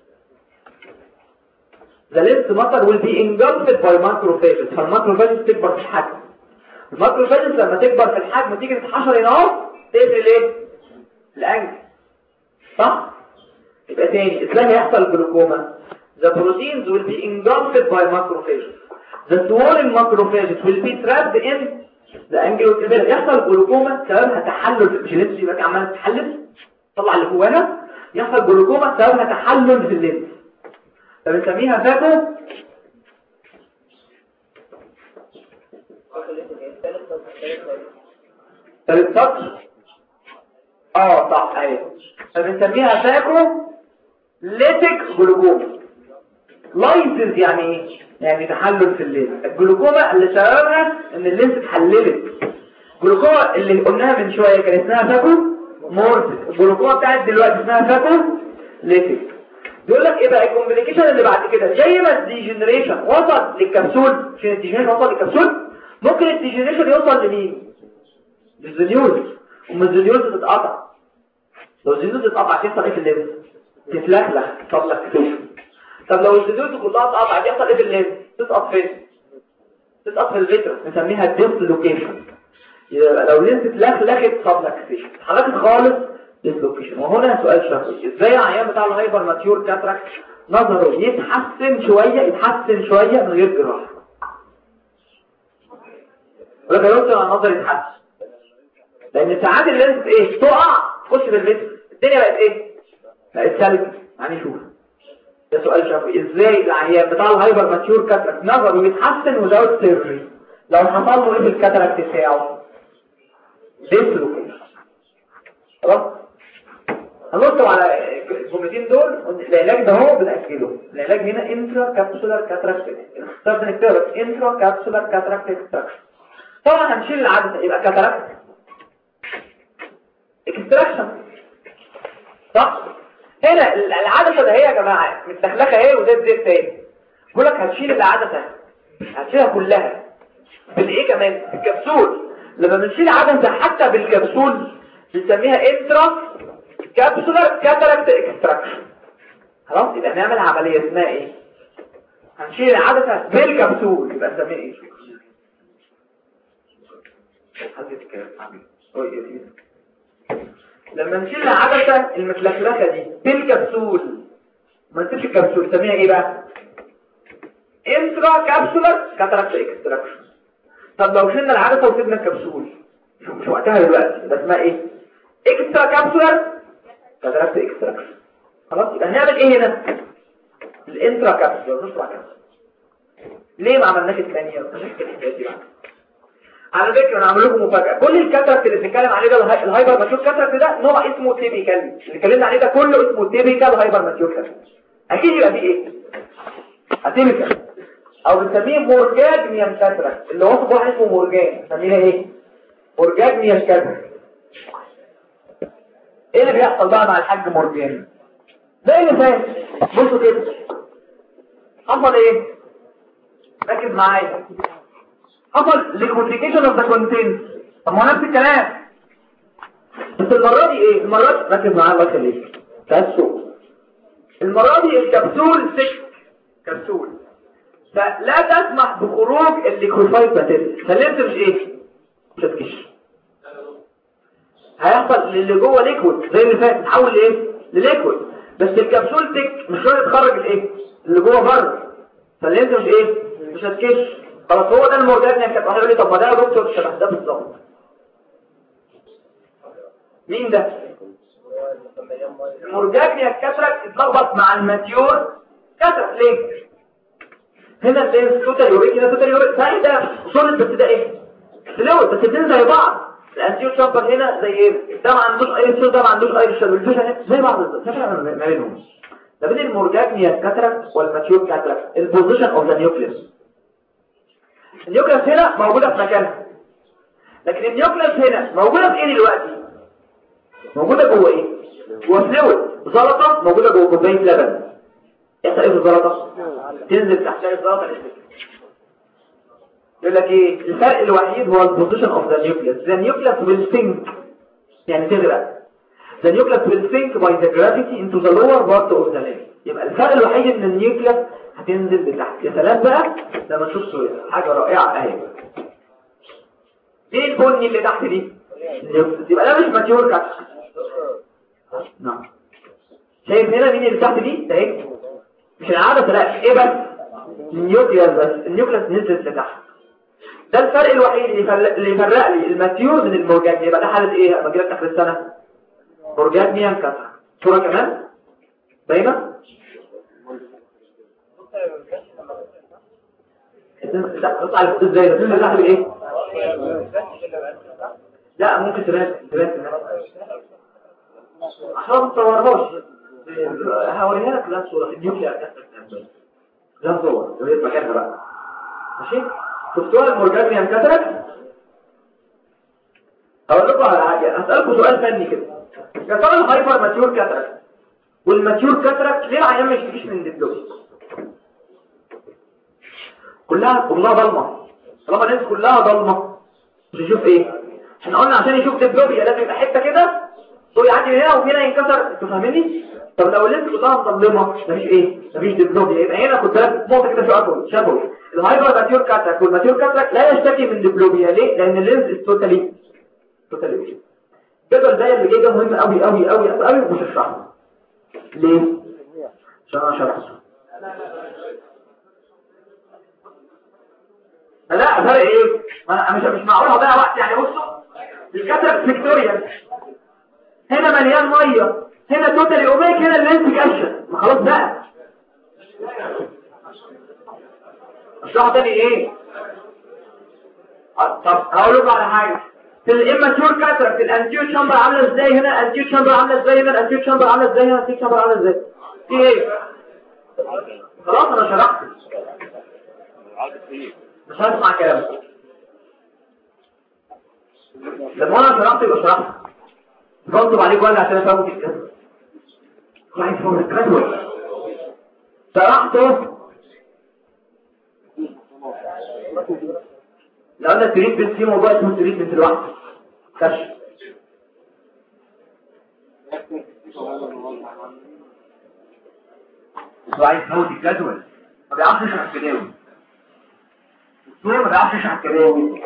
The lens matter will be engulfed by macrophages فالماكروفاجز تكبر في الحجم الماكروفاجز لما تكبر في الحجم تيجي تتحشر هنا تقفل ايه الانجل صح يبقى تاني ازاي هيحصل جلوكوما the proteins will be engulfed by macrophages the swollen macrophages will be trapped in the angle يحصل جلوكوما سببها تحلل في الجلد يبقى عمال تحلل طلع اللي جوانا يحصل جلوكوما سببها تحلل في اللينس فبنسميها فاكو ثالث سطر اه صح ايوه فبنسميها فاكو ليتك جلوكوما لايسز يعني ايه يعني تحلل في اللينس الجلوكوما اللي سببها ان اللينس اتحللت الجلوكوما اللي قلناها من شويه كان اسمها فاكو مورفيس الجلوكوما بتاعت دلوقتي اسمها فاكو ليتك بيقول لك ايه بقى الكومبليكيشن اللي بعد كده زي ما الديجنريشن وصل للكبسول عشان الديجنريشن وصل للكبسول ممكن الديجنريشن يوصل لمين للزنيوز ومن الزنيوز تتقطع لو الزنيوز تتقطع تحصل ايه في اللينس تتلخلخ تطلع كتير طب لو الزنيوز كلها تتقطع يحصل ايه في اللينس تسقط فين تسقط في الفيترس نسميها ديسلوكيشن يبقى لو اللينس اتلخلخت سبلكسيشن اتحركت خالص ديسلوكيشن وهنا سؤال شخصي ازاي العيان بتاع الهايبر ماتيور كاتراكت نظره يتحسن شوية يتحسن شوية من غير جراحة ولا جربت على النظر يتحسن لان ساعات اللينس ايه تقع تخش في الفيتر الدنيا بقت ايه بقت سلبي يعني شوف ده سؤال شخصي ازاي العيان بتاع الهايبر ماتيور كاتراكت نظره يتحسن وزود سيرجري لو حصل له ايه في الكاتراكت بتاعه ديسلوكيشن خلاص هنطلب على الجملتين دول العلاج ده هو بنأكله العلاج هنا انترا كابسولار كاتراكت اختار بنكتبه انترا كابسولار كاتراكت اكستراكشن طبعا هنشيل العدسه يبقى كاتراكت اكستراكشن صح هنا العدسه ده هي يا جماعه متدخلكه اهي وده زيت تاني بقول لك هتشيل العدسه هتشيلها كلها بالايه كمان بالكبسول لما بنشيل عدسه حتى بالكبسول بنسميها انترا كابسولار كاتاراكت اكستراكشن خلاص يبقى نعمل عمليه اسمها ايه هنشيل العدسه بالكبسول يبقى نسميها ايه لما نشيل العدسه المتلخلخه دي بالكبسول ما نسيبش الكبسول نسميها ايه بقى انترا كابسولار كاتاراكت اكستراكشن طب لو شلنا العدسه وسيبنا الكبسول مش وقتها دلوقتي ده اسمها ايه اكسترا كابسولار كاتاراكت اكستراكشن خلاص يبقى هنعمل ايه هنا الانترا كابسولار نص كابسولار ليه ما عملناش الثانيه مش الحكايه دي بقى على فكره انا هعمل لكم مفاجاه كل الكاتاراكت اللي بنتكلم عليه ده الهايبر ماتيور كاتاراكت ده نوع اسمه تيبيكال اللي اتكلمنا عليه ده كله اسمه تيبيكال هايبر ماتيور كاتاراكت اكيد يبقى فيه ايه اتيبيكال او بنسميه مورجانيان كاتاراكت اللي هو واحد اسمه مورجان بنسميها ايه مورجانيان كاتاراكت ايه اللي بيحصل بقى مع الحاج مورجان زي اللي فات بصوا كده حصل ايه ركز معايا حصل liquefaction of the contents طب ما هو نفس الكلام بس المرة دي ايه المرة دي ركز معايا الله يخليك تأسوا المرة دي الكبسول سك كبسول فلا تسمح بخروج الليكوفايد ماتيريال فالليمف مش ايه مش هتكش هيحصل اللي جوه ليكويد زي اللي فات تحول لايه لليكويد بس الكبسول تك مش راضي تخرج الايه اللي جوه بره فالليمف مش ايه مش هتكش خلاص هو ده المورجان يعني كانت واحد يقول لي طب ما ده يا دكتور شبه ده بالظبط مين ده المورجاكنيا كاتراك اتلخبط مع الماتيور كاتراك ليه هنا اللينس توتال يوريك هنا توتال يوريك ثاني ده سوليد بس ده ايه فلويد بس الاثنين زي بعض الانتيور شامبر هنا زي ايه ده ما عندوش اي سول ده ما عندوش اي شادو الفيشن زي بعض بالظبط في فرق ما بينهم ما بين المورجاكنيا كاتراك والماتيور كاتراك البوزيشن اوف ذا نيوكليوس النيوكليوس هنا موجوده في مكانها لكن النيوكليوس هنا موجوده في ايه دلوقتي موجوده جوه ايه جوه فلويد زلطه موجوده جوه كوبايه لبن يحصل ايه في الزلطه تنزل تحتها الزلطه يقول لك ايه الفرق الوحيد هو البوزيشن اوف ذا نيوكليوس ذا نيوكليوس will sink يعني تغرق the nucleus will sink by the gravity into the lower part of the leg يبقى الفرق الوحيد ان النيوكليوس هتنزل لتحت يا سلام بقى لما نشوف صورة حاجه رائعه اهي ايه البني اللي تحت دي النيوكليوس يبقى ده مش ماتيور كاتش نعم شايف هنا مين اللي تحت دي ده ايه مش العدسه لا ايه بس النيوكليوس بس النيوكليوس نزلت لتحت ده الفرق الوحيد اللي يفرق اللي يفرق لي الماتيور من المورجانيا يبقى ده حاله ايه لما جيلك اخر السنه مورجانيا انكسر صوره كمان باينه تطلع لفوق ازاي تطلع بايه لا ممكن تبان تبان عشان ما تصورهاش هوريها لك لا صوره النيوكلير لا صور يبقى مكانها بقى ماشي شفتوها المورجانيا انكسرت اقول لكم على حاجه هسالكم سؤال فني كده يا ترى الهايبر ماتيور كاتراك والماتيور كاتراك ليه العيان ما يشتكيش من ديبلوس كلها كلها ضلمه طالما الناس كلها ضلمه مش يشوف ايه احنا قلنا عشان يشوف ديبلوبيا لازم يبقى حته كده هو يعدي من هنا ومن هنا ينكسر انتوا فاهميني طب لو اللينس كلها مظلمه مفيش ايه مفيش ديبلوبيا يبقى هنا كنت لك نقطه كده شبهه شبهه الهايبر ماتيور كاتراك والماتيور كاتراك لا يشتكي من ديبلوبيا ليه لان اللينس توتالي توتالي الجدول ده اللي جاي ده مهم قوي قوي قوي قوي ومش هشرحه ليه عشان انا شرحته لا فرق ايه ما مش مش معقول اضيع وقت يعني بصوا الكاتراك فيكتوريا هنا مليان ميه هنا توتالي اوميك هنا اللينس كاشن ما خلاص بقى اشرحه تاني ايه طب هقول لكم على حاجه في الاماتور كاترا في الانتيو شامبر عامله ازاي هنا الانتيو شامبر عامله ازاي هنا الانتيو شامبر عامله ازاي هنا الانتيو شامبر عامله ازاي في ايه خلاص انا شرحت مش هسمع كلامك لما انا شرحت يبقى شرحت بنطب عليك ولا عشان افهمك الكلام كويس هو الجدول شرحته لو انا تريتمنت في موضوع اسمه تريتمنت لوحده كشف هو عايز يفوت الجدول ما بيعرفش يشرح الجداول الدكتور ما بيعرفش يشرح الجداول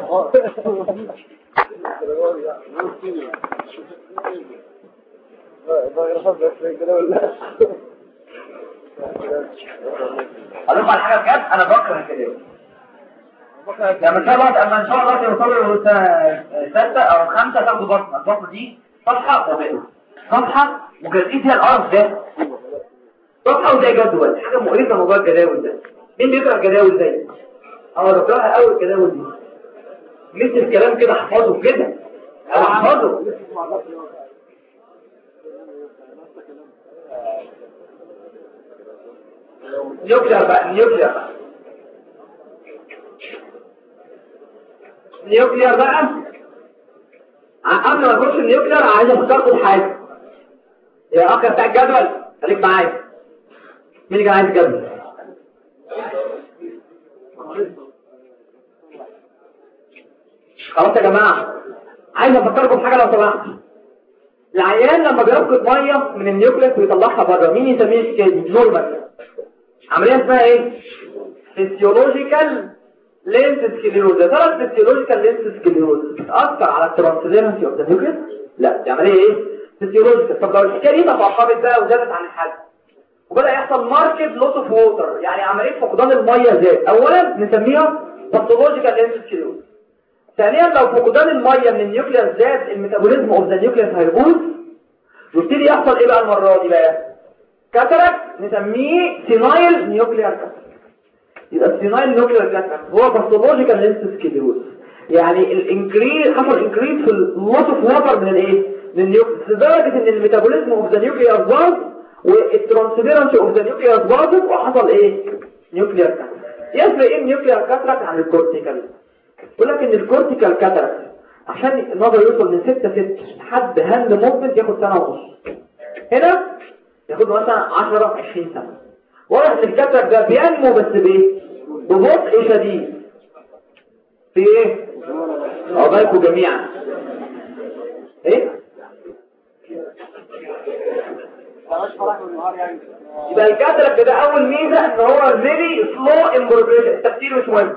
اقول لكم على حاجه بجد انا بكره الجداول لما ان شاء الله اما ان شاء الله توصلوا ستة او خمسة تاخدوا بطنة البطنة دي صفحة وبقى صفحة وجزئية فيها القرف ده صفحة وزي جدول حاجة مقرفة موضوع الجداول ده مين بيقرأ الجداول زي اه بقراها قوي الجداول دي مثل الكلام كده احفظه كده احفظه نيوكلير بقى نيوكلير بقى النيوكلير بقى قبل ما اخش النيوكلير عايز افكركم بحاجه يا اخ بتاع الجدول خليك معايا مين اللي كان عايز الجدول خلاص يا جماعه عايز افكركم بحاجه لو سمحت العيان لما بيفقد ميه من النيوكليس ويطلعها بره مين يسميه كده نورمال عمليه اسمها ايه فيسيولوجيكال لينس سكليروز يا ترى الفيسيولوجيكال لينس سكليروز بتاثر على الترانسليرنسي اوف ذا نيوكليس لا دي عمليه ايه فيسيولوجيكال طب لو الحكايه دي تفاقمت بقى وزادت عن الحد وبدا يحصل ماركت لوس اوف ووتر يعني عمليه فقدان الميه زاد اولا نسميها باثولوجيكال لينس سكليروز ثانيا لو فقدان الميه من النيوكليس زاد الميتابوليزم اوف ذا نيوكليس هيبوظ ويبتدي يحصل ايه بقى المره دي بقى كاتراك نسميه سينايل نيوكليار كاتراك يبقى السينايل نيوكليار كاتراك هو باثولوجيكال لينس سكليروز يعني الانكريز حصل انكريز في اللوس اوف ووتر من الايه من النيوكليس لدرجه ان الميتابوليزم اوف ذا نيوكليار باظ والترانسفيرنس اوف ذا نيوكليار باظت وحصل ايه نيوكليار كاتراك يفرق ايه النيوكليار كاتراك عن الكورتيكال يقول لك ان الكورتيكال كاتراك عشان النظر يوصل من 6 6 لحد هند موفمنت ياخد سنه ونص هنا ياخد مثلا 10 20 سنه واضح ان الكاتراك ده بينمو بس بايه ببطء شديد في ايه عقبالكم جميعا ايه يبقى الكاتراك ده اول ميزه ان هو فيري سلو امبروجريشن التفسير مش مهم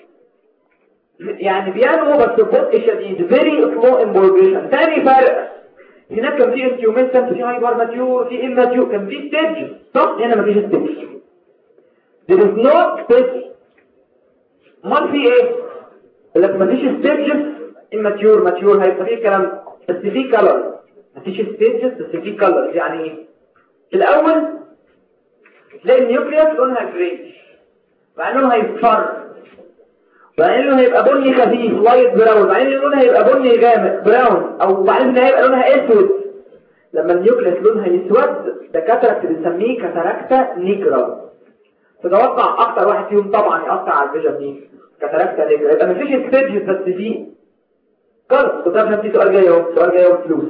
يعني بينمو بس ببطء شديد very slow embolgation ثاني فرق هناك كان في انتيومنتنت في هايبر ماتيور في اماتيور كان في ستيج صح هنا مفيش ستيج there is no stage امال في ايه لك مفيش ستيجز اماتيور ماتيور هيبقى فيه كلام بس في كلر مفيش ستيجز بس في كلر يعني ايه في الاول تلاقي النيوكليوس لونها جريش مع انه هيصفر بعدين لونها هيبقى بني خفيف لايت براون بعدين لونها هيبقى بني غامق براون او بعدين هيبقى لونها اسود لما النيوكليس لونها يسود ده كاتراكت بنسميه كاتاراكتا نيجرا تتوقع اكتر واحد فيهم طبعا يأثر على الفيجن مين كاتاراكتا نيجرا يبقى مفيش ستيجز بس فيه خلاص كنت عارف في سؤال جاي اهو سؤال جاي اهو فلوس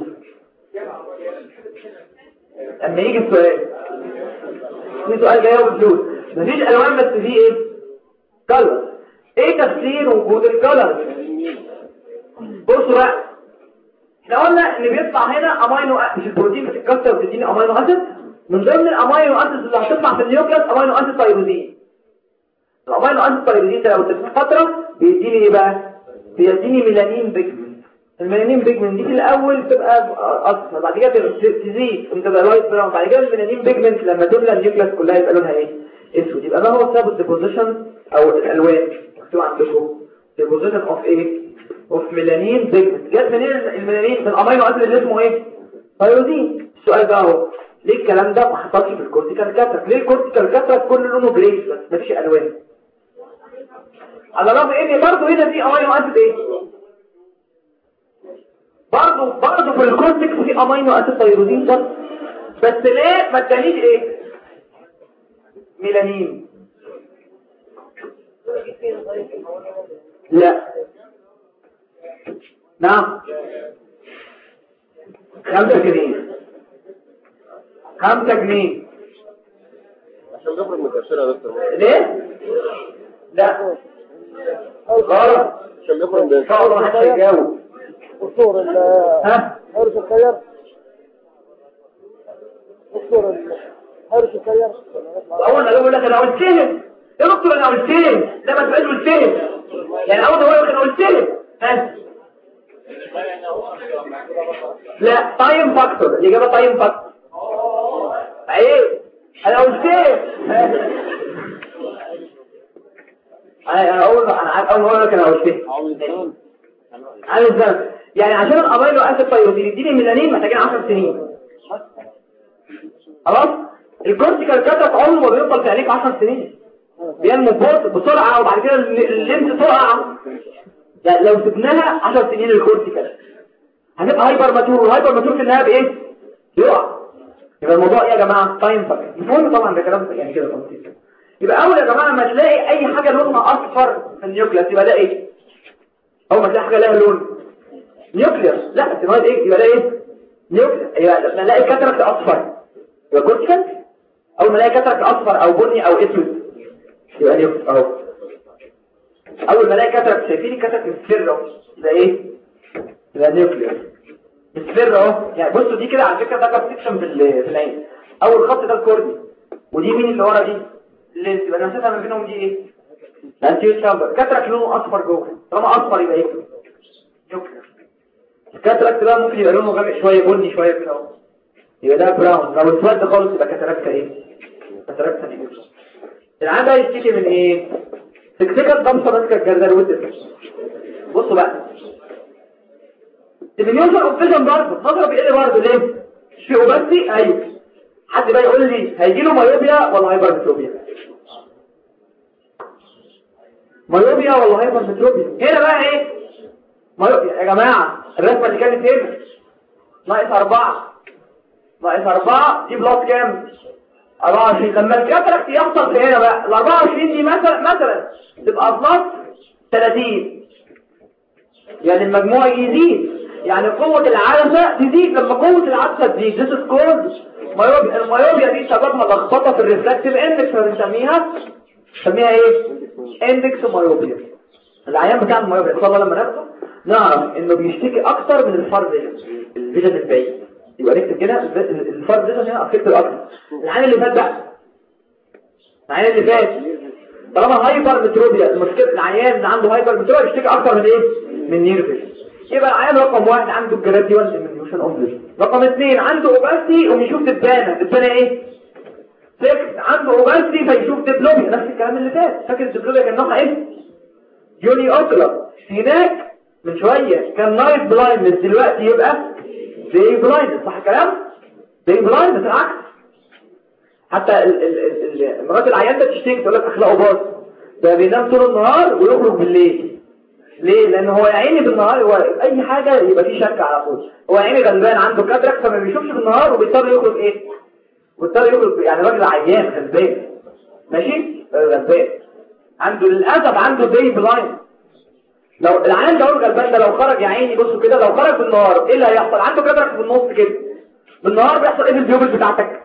اما يجي السؤال في سؤال جاي اهو فلوس مفيش الوان بس فيه ايه كلر ايه تفسير وجود الكلر بصوا بقى احنا قلنا ان بيطلع هنا امينو مش البروتين بتتكسر وبتديني امينو اسيد من ضمن الامينو اسيد اللي هتطلع في النيوكليس امينو اسيد تايروزين الامينو اسيد تايروزين ده لو تبقى فتره بيديني ايه بقى بيديني ميلانين بيجمنت الميلانين بيجمنت دي في الاول تبقى اصفر بعد كده تزيد تبقى لايت براون بعد كده الميلانين بيجمنت لما تملى النيوكليس كلها يبقى لونها ايه اسود يبقى ما هو سبب الديبوزيشن او الالوان مكتوب عندكم deposition of ايه of ميلانين بيجمنت جت منين الميلانين من الامينو اسيد اللي اسمه ايه تايروزين السؤال بقى اهو ليه الكلام ده ما حصلش في الكورتيكال كاتراك ليه الكورتيكال كاتراك كل لونه جريس بس مفيش الوان على الرغم ان برضه هنا في امينو اسيد ايه برضه برضه في الكورتكس في امينو اسيد تايروزين برضه بس ليه ما ادانيش ايه ميلانين لا نعم خمسة جنيه خمسة جنيه عشان نخرج متأثرة يا دكتور ليه؟ لا غلط عشان نخرج ان شاء الله محدش هيجاوب دكتور ال ها حارس الخير دكتور ال- حارس الخير اول ما يقول لك انا قلتهم يا دكتور انا قلتهم لا ما تبقاش قلتهم يعني اول ما يقول لك انا قلتهم ها لا تايم فاكتور الاجابه تايم فاكتور عيب انا قلتهم انا انا اقول انا عارف اول ما اقول لك انا قلتهم عامل ازاي يعني عشان الامينو اسيد تايروزين يديني ميلانين محتاجين 10 سنين خلاص الكورتيكال كاتاك عمره ما بيفضل في عينيك 10 سنين بينمو ببطء بسرعه وبعد كده الليمس تقع يعني لو سبناها 10 سنين الكورتيكال هنبقى هايبر ماتور والهايبر ماتور في النهايه بايه يقع يبقى الموضوع ايه يا جماعه تايم فاكر مفهوم طبعا ده كلام يعني كده تفصيل يبقى اول يا جماعه ما تلاقي اي حاجه لونها اصفر في النيوكليس يبقى ده ايه اول ما تلاقي حاجه لها لون نيوكليس لا السينايد ايه يبقى ده ايه نيوكليس يبقى لما نلاقي كاتراكت اصفر يبقى كورتيكال اول ما نلاقي كاتراكت اصفر او بني او اسود يبقى نيوكليس اهو اول ما الاقي كاتراكت شايفين الكاتراكت مصفر ده ايه يبقى نيوكليس بيفر اهو يعني بصوا دي كده على فكره ده كات سيكشن في ال- في العين اول خط ده الكورني ودي مين اللي ورا دي اللي يبقى المسافه ما بينهم دي ايه الانتيريور شامبر كاتراك لونه اصفر جوه طالما اصفر يبقى ايه نيوكلير الكاتراكت بقى ممكن يبقى لونه غامق شويه بني شويه كده اهو يبقى ده براون لو اسود خالص يبقى كاتراكت ايه كاتراكت نيوكلير العيان ده يشتكي من ايه سكسكه ضمسه ماسكه الجردل والدفع بصوا بقى الديمينيوشن اوف فيجن برضه نظره بيقل برضه ليه مش في اوباسي ايوه حد بقى يقول لي هيجي له مايوبيا ولا هايبرمتروبيا مايوبيا ولا هايبرمتروبيا هنا بقى ايه مايوبيا يا جماعه الرسمه اللي كانت هنا ناقص أربعة ناقص أربعة دي بلس كام 24 لما الكاتراكت يحصل في هنا بقى ال 24 دي مثلا مثلا تبقى بلس 30 يعني المجموع يزيد يعني قوة العدسة تزيد لما قوة العدسة تزيد this is called مايوبيا المايوبيا دي سببها لخبطة في الريفلكتيف اندكس فبنسميها نسميها ايه اندكس مايوبيا العيان بتاع المايوبيا ان شاء الله لما ناخده نعرف انه بيشتكي اكتر من الفار فيجن الفيجن البعيد يبقى نكتب كده الفار فيجن هنا افكتد اكتر العيان اللي فات بقى العيان اللي فات طالما هايبر متروبيا المشكله العيان اللي عنده هايبر متروبيا بيشتكي اكتر من ايه من نيرفس يبقى العيان رقم واحد عنده الجراديوال ديمينيوشن اوف فيجن رقم اثنين عنده اوباسي وبيشوف دبانه دبانه ايه سكس عنده اوباسي فيشوف دبلوميا نفس الكلام اللي فات فاكر الدبلوميا كان نوعها ايه يوني اوترا هناك من شويه كان نايت بلايندنس دلوقتي يبقى دي بلايندنس صح الكلام دي بلايندنس العكس حتى ال- ال- ال- مرات العيان ده تشتكي تقول لك اخلاقه باظ ده بينام طول النهار ويخرج بالليل ليه لان هو يا عيني بالنهار هو اي حاجه يبقى فيه شك على طول هو يا عيني غلبان عنده كاتراك فما بيشوفش بالنهار وبيضطر يخرج ايه بيضطر يخرج يعني راجل عيان غلبان ماشي آه، غلبان عنده للاسف عنده دي بلايند لو العيان ده هو الغلبان ده لو خرج يا عيني بصوا كده لو خرج بالنهار ايه اللي هيحصل عنده كاتراك في النص كده بالنهار بيحصل ايه في البيوبل بتاعتك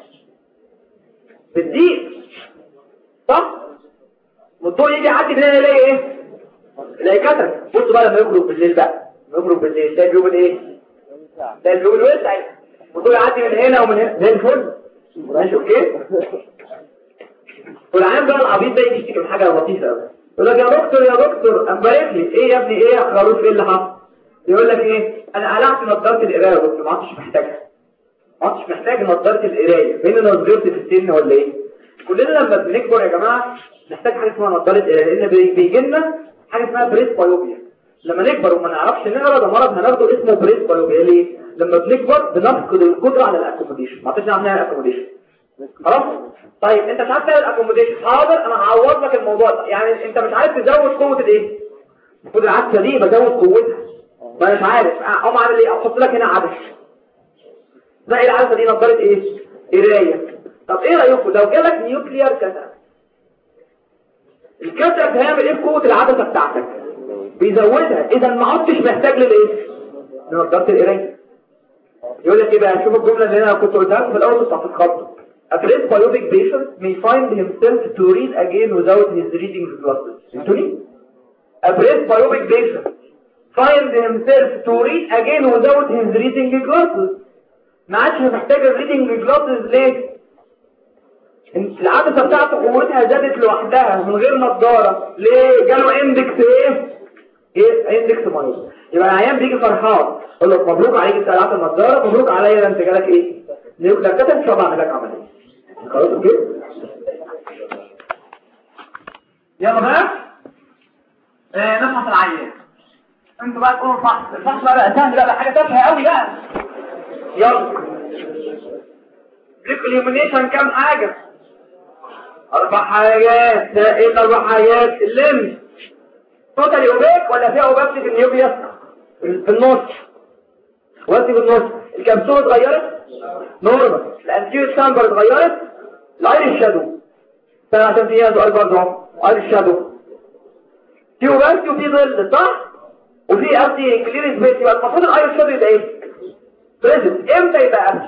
بتزيد صح والضوء يجي يعدي من هنا يلاقي ايه يلاقي كتر بصوا بقى لما يخرج بالليل بقى لما يخرج بالليل ده البيوبل ايه ده البيوبل وسع والضوء يعدي من هنا ومن هنا زي الفل ماشي اوكي والعيان بقى العبيط ده يجي يشتكي من حاجه لطيفه قوي يقول لك يا دكتور يا دكتور امبارح لي ايه يا ابني ايه يا خروف ايه اللي حصل يقول لك ايه انا قلعت نظاره القرايه يا دكتور ما عدتش محتاجها ما عدتش محتاج نظاره القرايه بين انا صغرت في السن ولا ايه كلنا لما بنكبر يا جماعه نحتاج حاجه اسمها نظاره قرايه لان بي- بيجي لنا حاجه اسمها بريس بايوبيا لما نكبر وما نعرفش نقرا ده مرض هناخده اسمه بريس بايوبيا ليه لما بنكبر بنفقد القدره على الاكوموديشن ما عرفتش نعمل الاكوموديشن خلاص طيب انت مش عارف تعمل الاكوموديشن حاضر انا هعوض لك الموضوع ده يعني انت مش عارف تزود قوه الايه المفروض العدسه دي بزود قوتها ما أنا مش عارف اقوم اعمل ايه احط لك هنا عدسه لا ايه العدسه دي نظاره ايه قرايه طب ايه رايكم لو جالك نيوكليار كاتاراكت الكاتاراكت هيعمل ايه بقوه العدسه بتاعتك بيزودها اذا ما عدتش محتاج للايه لنظاره القرايه يقول لك ايه بقى شوف الجمله اللي انا كنت قلتها لكم في الاول بتاعت الخط A great biopic patient may find himself to read again without his reading glasses. فهمتوني؟ A great biopic patient find himself to read again without his reading glasses. ما عادش محتاج الريدنج جلاسز ليه؟ إن العدسة بتاعته قوتها زادت لوحدها من غير نظارة ليه؟ جاله اندكس ايه؟ ايه اندكس مايوس يبقى العيان بيجي فرحان يقول لك مبروك عليك انت قلعت النظارة مبروك عليا ده انت جالك ايه؟ نيوكلير كاتب مش هبعمل لك عملية خلاص اوكي؟ يلا بقى آه نفحص العيان انتوا بقى تقولوا الفحص الفحص بقى بقى سهل بقى بقى حاجه تافهه قوي بقى يلا اليومينيشن كام حاجة اربع حاجات ده ايه الاربع حاجات اللمس توتالي اوباك ولا فيها اوباكتي في النيوبيس في النص وقتي في النص الكبسولة اتغيرت نورمال الانتيور سامبر اتغيرت الايريش شادو استنى عشان فيها سؤال برضه اهو ايريش شادو في اوباكتي وفي ظل صح وفي قصدي كلير سبيس يبقى المفروض الايريش شادو يبقى ايه بريزنت امتى يبقى قبل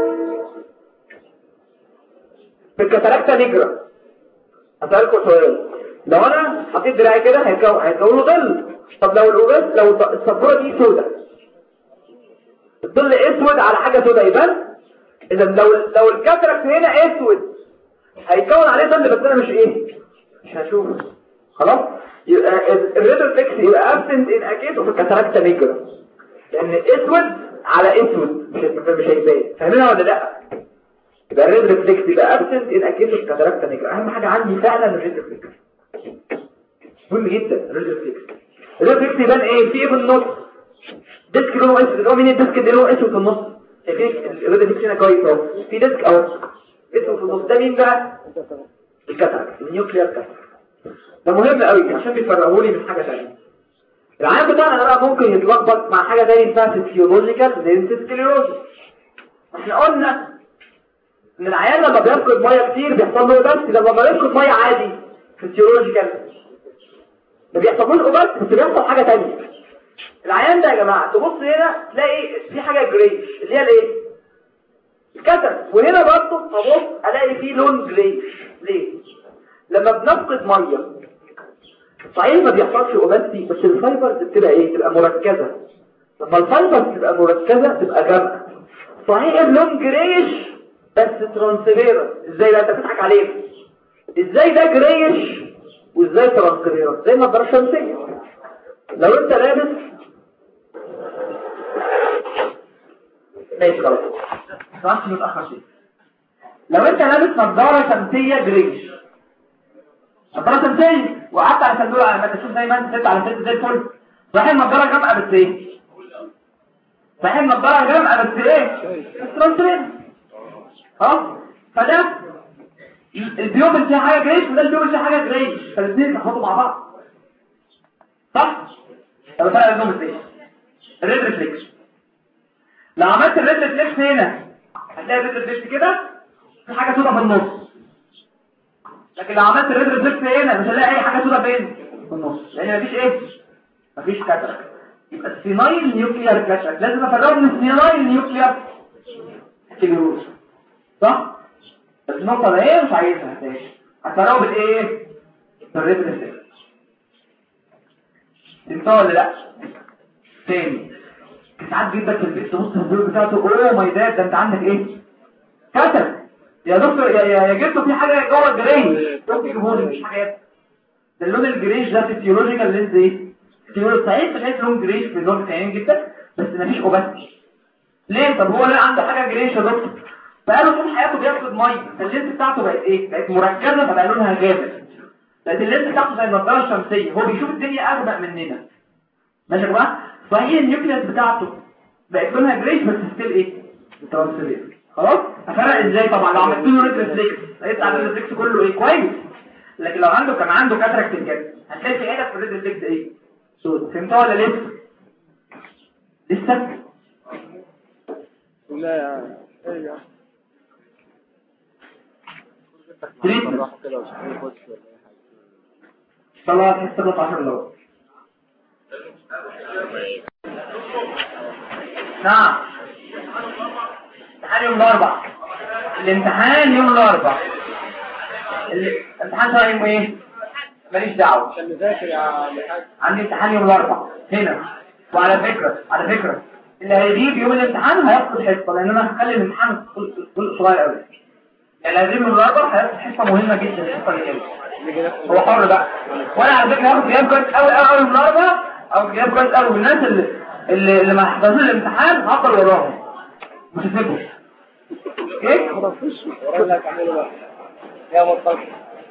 في الكاتاراكتا نيجرا هسألكم سؤال لو انا حطيت دراعي كده هيتكون هيتكون له ظل طب لو الاوباس لو السبوره دي سودة الظل اسود على حاجة سوداء يبان اذا لو لو الكاتراكت هنا اسود هيكون عليه ظل بس انا مش ايه مش هشوفه خلاص يبقى الريدرفلكس يبقى ابسنت ان اكيد وفي الكاتراكت نيجرا لان اسود على اسود مش مش هيبان فاهمينها ولا لا يبقى الريد ريفلكس يبقى ابسنت ان اكيد الكاتراكت نيجرا اهم حاجه عندي فعلا الريد ريفلكس مهم جدا الريد ريفلكس الريد ريفلكس يبان ايه في ايه في النص ديسك لونه اسود اللي هو مين الديسك اللي لونه اسود في النص شايفين الريد ريفلكس هنا كويس اهو في ديسك اهو اسود في النص ده مين بقى الكاتراكت النيوكليير كاتراكت ده مهم قوي عشان بيفرقوا لي من حاجه ثانيه العيان بتاعنا ده بقى ممكن يتلخبط مع حاجه ثانيه اسمها فيسيولوجيكال دينسيسكليروز احنا قلنا ان العيان لما بيفقد ميه كتير بيحصل له بس لما بيفقد ميه عادي فيسيولوجيكال ما بيحصلوش اوبس بس بيحصل حاجه ثانيه العيان ده يا جماعه تبص هنا تلاقي في حاجه جريش اللي هي الايه الكتر وهنا برضه ابص الاقي فيه لون جريش ليه لما بنفقد ميه صحيح ما بيحصلش اوبستي بس الفايبرز بتبقى ايه تبقى مركزه لما الفايبرز تبقى مركزه تبقى جامده صحيح اللون جريش بس ترانسفيرنت ازاي بقى انت بتضحك عليه ازاي ده جريش وازاي ترانسفيرنت زي ما الضرب الشمسيه لو انت لابس ماشي خلاص خلاص متاخر شيء لو انت لابس نظاره شمسيه جريش نظاره شمسيه وقعدت على صندوق على ما تشوف زي ما انت على ست زي الفل صحيح النظاره غامقه بس ايه صحيح النظاره غامقه بس ايه بس ترانسفيرنت اه فده البيوم اللي فيها حاجه جريش وده البيوم اللي فيها حاجه جريش فالاثنين يتحطوا مع بعض صح طب الفرق بينهم ازاي الريد ريفلكس لو عملت الريد ريفلكس هنا هتلاقي الريد ريفلكس كده في حاجه سوداء في النص لكن لو عملت الريد ريفلكس هنا مش هلاقي اي حاجه سوداء فين في النص لان مفيش ايه مفيش كاتراك يبقى السينايل نيوكليار كاتراك لازم افرقه من السينايل نيوكليار سكليروز صح بس النقطه ده ايه مش عايزها هتلاقي هتفرقه بالايه بالريد ريفلكس انت ولا لا تاني ساعات جدا في البيت تبص في البيت بتاعته اوه ماي داد ده انت عندك ايه كتب يا دكتور يا يا, يا جبته في حاجه جوه الجريش ممكن تجيبهولي مش حاجات ده اللون الجريش ده فيسيولوجيكال لينز ايه فيسيولوجي صحيح تحس لون جريش في اللون بتاعين جدا بس مفيش اوبستي ليه طب هو ليه عنده حاجه جريش يا دكتور بقاله طول حياته بياخد ميه فاللينز بتاعته بقت ايه بقت مركزه فبقى لونها جامد لكن اللينز بتاعته زي النضاره الشمسيه هو بيشوف الدنيا اغمق مننا ماشي يا جماعه صحيح النيوكليس بتاعته بقت لونها جريش بس ستيل ايه ترانسفير خلاص افرق ازاي طبعا لو عملت له ريد ريفلكس هيطلع الريد ريفلكس كله ايه كويس لكن لو عنده كان عنده كاتراكت بجد هتلاقي في عينك في الريد ريفلكس ايه سود فهمتها ولا لسه لسه لا يا ايه تريتمنت راح كده وشكله يخش ولا اي حاجه طلع حصه 10 دولار نعم امتحان يوم الاربع الامتحان يوم الاربع الامتحان ده يوم ايه ماليش دعوه عشان نذاكر يا عم الحاج عندي امتحان يوم الاربع هنا وعلى فكره على فكره اللي هيجيب يوم الامتحان هياخد حصه لان انا هخلي الامتحان كل صغير قوي اللي هيجيب يوم الاربع هياخد حصه مهمه جدا الحصه اللي جايه هو حر بقى وانا على فكره هاخد غياب كويس قوي قوي قوي من الاربع او غياب كويس قوي من الناس اللي اللي, اللي ما حضروش الامتحان هفضل وراهم مش هسيبهم ايه خلاص ورانا اللي هتعمله بقى يا مطلق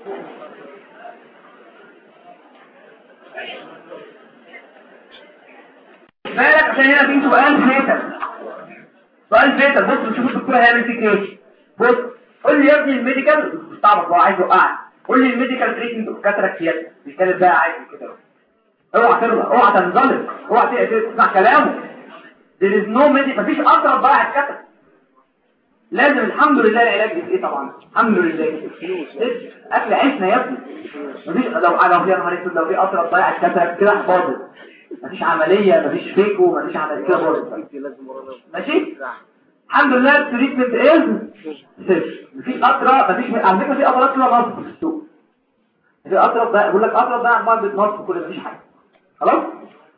بالك عشان هنا في سؤال فاتر سؤال فاتر بص نشوف الدكتور هيعمل فيك ايه بص قول لي يا ابني الميديكال طبعا هو عايز يوقعك قول لي الميديكال تريتمنت اوف كاتراكت بيتكلم بقى عايز كده اوعى ترضى اوعى تنزلق اوعى تسمع كلامه there is no medical مفيش اقرب بقى على الكتر لازم الحمد لله العلاج ايه طبعا الحمد لله اكل عيشنا يا ابني مفيش لو لو في نهار اسود لو في اقرب ضايع الكتر كده باظت مفيش عمليه مفيش فيكو مفيش عمليه كده باظت لازم ورانا ماشي الحمد لله التريتمنت از صفر مفيش قطره مفيش على فكره في قطرات كده نصب في السوق في قطره بقول لك قطره ده عمال بتنصب كل مفيش حاجه خلاص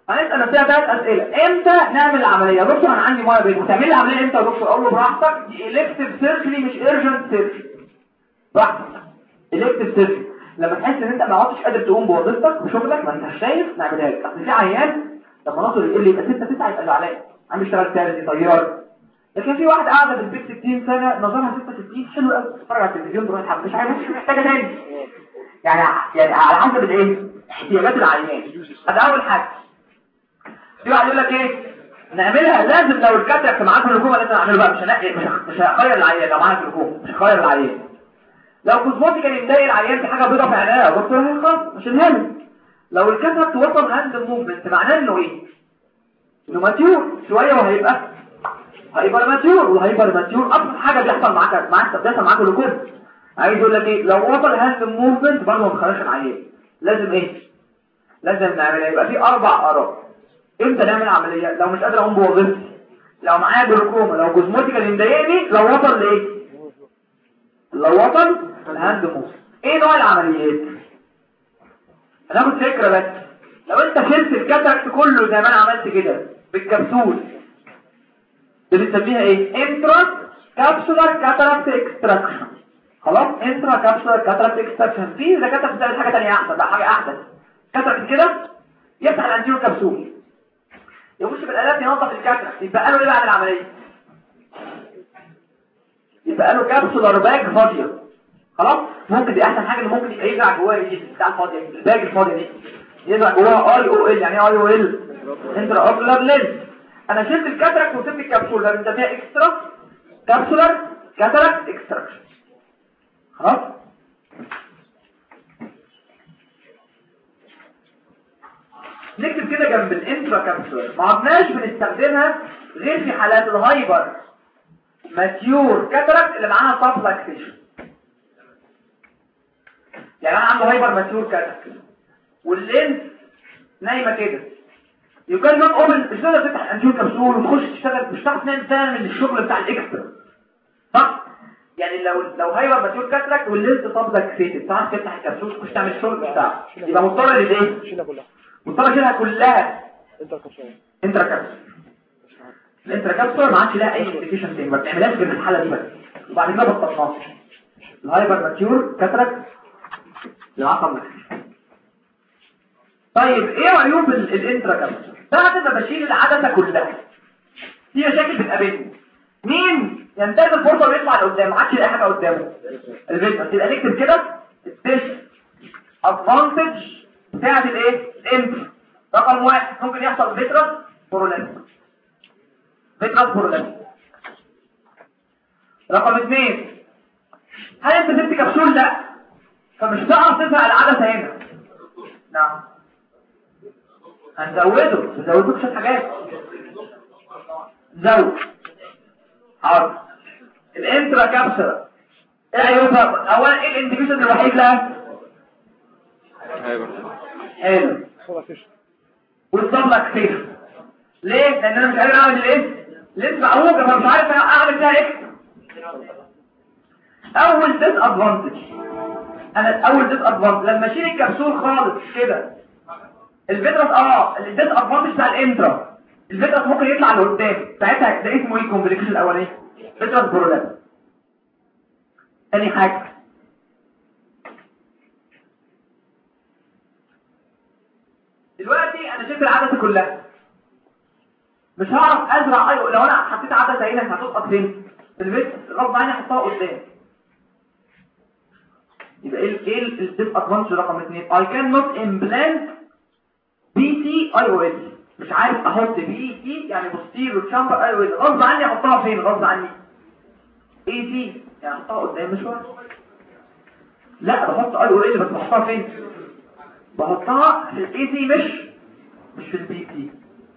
هنسال نفسنا ثلاث اسئله امتى نعمل العمليه يا دكتور انا عندي ميه بيضاء وتعمل لي العمليه امتى يا دكتور اقول له براحتك دي الكتيف سيرجري مش ايرجنت سيرجري براحتك الكتيف سيرجري لما تحس ان انت ما عدتش قادر تقوم بوظيفتك وشغلك ما انتش شايف نعملها لك اصل في عيان لما ناصر يقول لي يبقى 6 9 يبقى زعلان عم يشتغل تاني طيار لكن في واحد قاعده في البيت 60 سنه نظرها 66 حلو قوي تتفرج على التلفزيون تروح تحب مش عارف مش محتاجه تاني يعني يعني على حسب الايه احتياجات العيان هذا اول حاجه في واحد يقول لك ايه نعملها لازم لو الكاتب معاك الحكومه لازم نعمله بقى مش هنقل مش ه- مش هخير العيان لو معاك الحكومه مش هخير العيان لو كوزموتي كان يضايق العيان في حاجه بيضه في عينيها يا دكتور هي خلاص مش الهم لو الكاتب توصل هاند موفمنت معناه انه ايه انه ماتيور شويه وهيبقى هايبر ماتيور والهايبر ماتيور ابسط حاجه بيحصل معاك معاك بيحصل معاك الكل عايز اقول لك ايه لو وصل هاند موفمنت برضه ما تخرجش العيان لازم ايه لازم نعمل يبقى في اربع اراء امتى نعمل عمليه لو مش قادر اقوم بوظيفتي لو معايا جلوكوما لو جوزموتيكال مضايقني لو وصل لايه لو وصل الهاند موف ايه نوع العمليات هناخد فكره بس لو انت شلت الكاتراكت كله زي ما انا عملت كده بالكبسول دي بنسميها ايه انترا كابسولار كاتراكت اكستراكشن خلاص انترا كابسولار كاتراكت اكستراكشن في دكاتره بتعمل حاجه ثانيه احسن لا حاجه احسن كاتراكت كده يفتح الانتيرو كبسول يخش بالالات ينظف الكاتراكت يبقى له ايه بعد العمليه يبقى له كابسولار باج فاضيه خلاص ممكن دي احسن حاجه اللي ممكن يبقى يزرع جواها ايه بتاع الفاضيه الباج الفاضيه دي يزرع جواها اي او ال يعني ايه اي او ال انترا اوكولار لينز انا شلت الكاتراكت وسبت الكبسول ده بنسميها اكسترا كابسولار كاتراكت اكستراكشن خلاص نكتب كده جنب الانترا كابسولار ما عدناش بنستخدمها غير في حالات الهايبر ماتيور كاتراكت اللي معاها سابلاكسيشن يعني انا عنده هايبر ماتيور كاتراكت واللينس نايمه كده يقال نوت اوبن مش تقدر تفتح الانتيور كبسول وتخش تشتغل مش هتعرف تعمل تعمل الشغل بتاع الاكسترا صح يعني لو لو هايبر ماتيور كاتراكت واللينس سابلاكسيتد تعرف تفتح الكبسول وتخش تعمل الشغل بتاعه يبقى مضطر للايه شيلها كلها مضطر اشيلها كلها انت الكبسولة انترا كابسول الانترا كابسول ما عادش لها اي ابلكيشن تاني ما بتعملهاش غير في الحاله دي بس وبعد كده بطلناها الهايبر ماتيور كاتراكت العصب طيب ايه عيوب ال- الانترا كابسول بعد ما بشيل العدسه كلها في مشاكل بتقابلني مين ينتهز الفرصه ويطلع لقدام ما عادش يلاقي حاجه قدامه الفيتنس يبقى نكتب كده الديش ادفانتج بتاعت الايه الانترا رقم واحد ممكن يحصل فيترس بورولانس فيترس بورولانس رقم اثنين هل انت سبت كبسول لا فمش هتعرف تزهق العدسه هنا نعم هنزوده نزوده شويه حاجات زود حاضر الانترا كابسولا ايه عيوبها اولا ايه الانديكيشن الوحيد لها حلو صورة فيش والصدمة كتير ليه؟ لان انا مش قادر اعمل الايه؟ لسه معوجة فمش عارف اعمل فيها ايه اول ديس ادفانتج انا اول ديس ادفانتج لما اشيل الكبسول خالص كده الفيترس اه الديس ادفانتج بتاع الانترا الفيترس ممكن يطلع لقدام ساعتها ده اسمه ايه الكومبليكيشن الاولاني فيترس برولاب تاني حاجه دلوقتي انا شلت العدسه كلها مش هعرف ازرع اي لو انا حطيت عدسه هنا هتسقط فين في البيت غصب عني احطها قدام يبقى ايه ايه الديس ادفانتج رقم 2 I cannot implant BT IOL مش عارف احط بي تي يعني بوستيرو تشامبر اي او غصب عني احطها فين غصب عني اي تي يعني احطها قدام مشوار لا بحط اي او ال بس بحطها فين بحطها في الاي تي مش مش في البي تي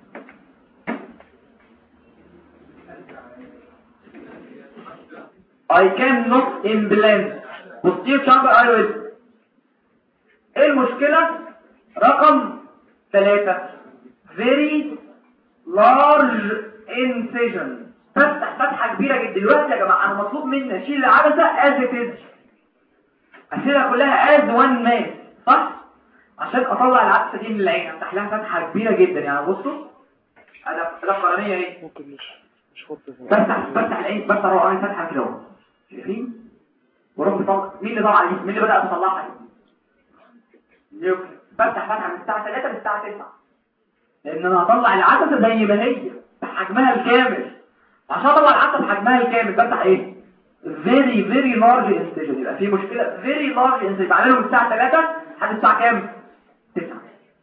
I cannot implant posterior chamber iris ايه المشكلة رقم ثلاثة very large incision فتح فتحة كبيرة جدا دلوقتي يا جماعة انا مطلوب مني اشيل العدسة as it is اشيلها كلها as one man صح عشان اطلع العدسه دي من العين افتح لها فتحه كبيره جدا يعني بصوا انا ده قرنيه ايه ممكن مش مش خط بفتح بفتح العين بفتح روح عين فتحه كده اهو شايفين وروح بطلع مين اللي طلع دي مين اللي بدا يطلعها دي نيوكليس بفتح فتحه من الساعه 3 للساعه 9 لان انا هطلع العدسه زي ما هي بحجمها الكامل عشان اطلع العدسه بحجمها الكامل بفتح ايه very very large incision يبقى في مشكله very large incision بعمله من الساعه 3 لحد الساعه كام 9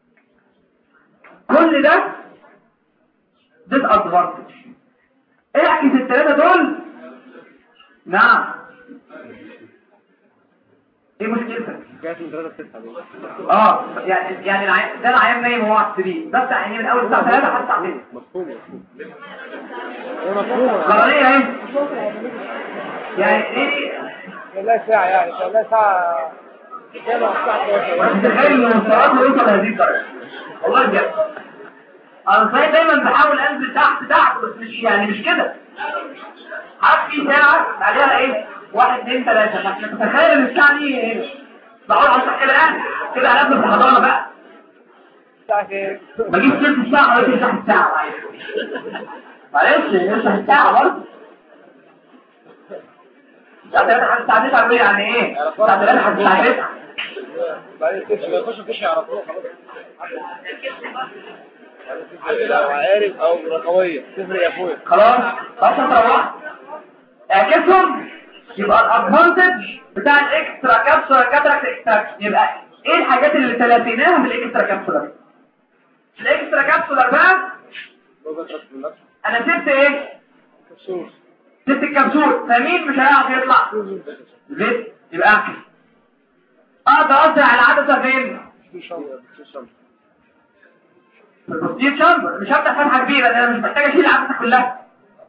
كل ده disadvantage اعكس الثلاثه دول نعم ايه مشكلتك جات من 3 ل 9 دي اه يعني يعني العيان ده العيان نايم وهو على السرير بفتح عينيه من اول الساعه 3 لحد الساعه 6 مفهوم مفهوم هي مفهومة قراريه اهي يعني ايه والله ساعة يعني والله ساعة كام الساعة 11 تتخيل ان المستويات يوصل لهذه الدرجه والله بجد انا صحيح دايما بحاول انزل تحت تحت بس مش يعني مش كده عارف في ساعه عليها ايه واحد اثنين ثلاثه تتخيل ان الساعه دي ايه بقعد على كده الان كده على قبل الحضانه بقى الساعة كام؟ بجيب ثلث ساعه ولا تفتح الساعه معلش يفتح الساعه برضه الساعه 3 لحد الساعه 9 بيه يعني ايه الساعه 3 لحد الساعه 9 بعدين تمشي ما يخش فيش يعرفوه خلاص لو عارف او رقمية تفرق يا اخويا خلاص خلاص تروح اعكسهم يبقى الادفانتج بتاع الاكسترا كابسولار كاتراكت اكستراكشن يبقى ايه الحاجات اللي تلافيناها من الاكسترا كابسولار الاكسترا كابسولار بقى بابا ترك من نفسه انا سبت ايه كبسول سبت الكبسول فمين مش هيعرف يطلع زيت يبقى اعكس اقدر اوزع العدسه فين في شمر في شمر في البوستير شامبر مش هفتح فتحه كبيره لأن انا مش محتاج اشيل العدسه كلها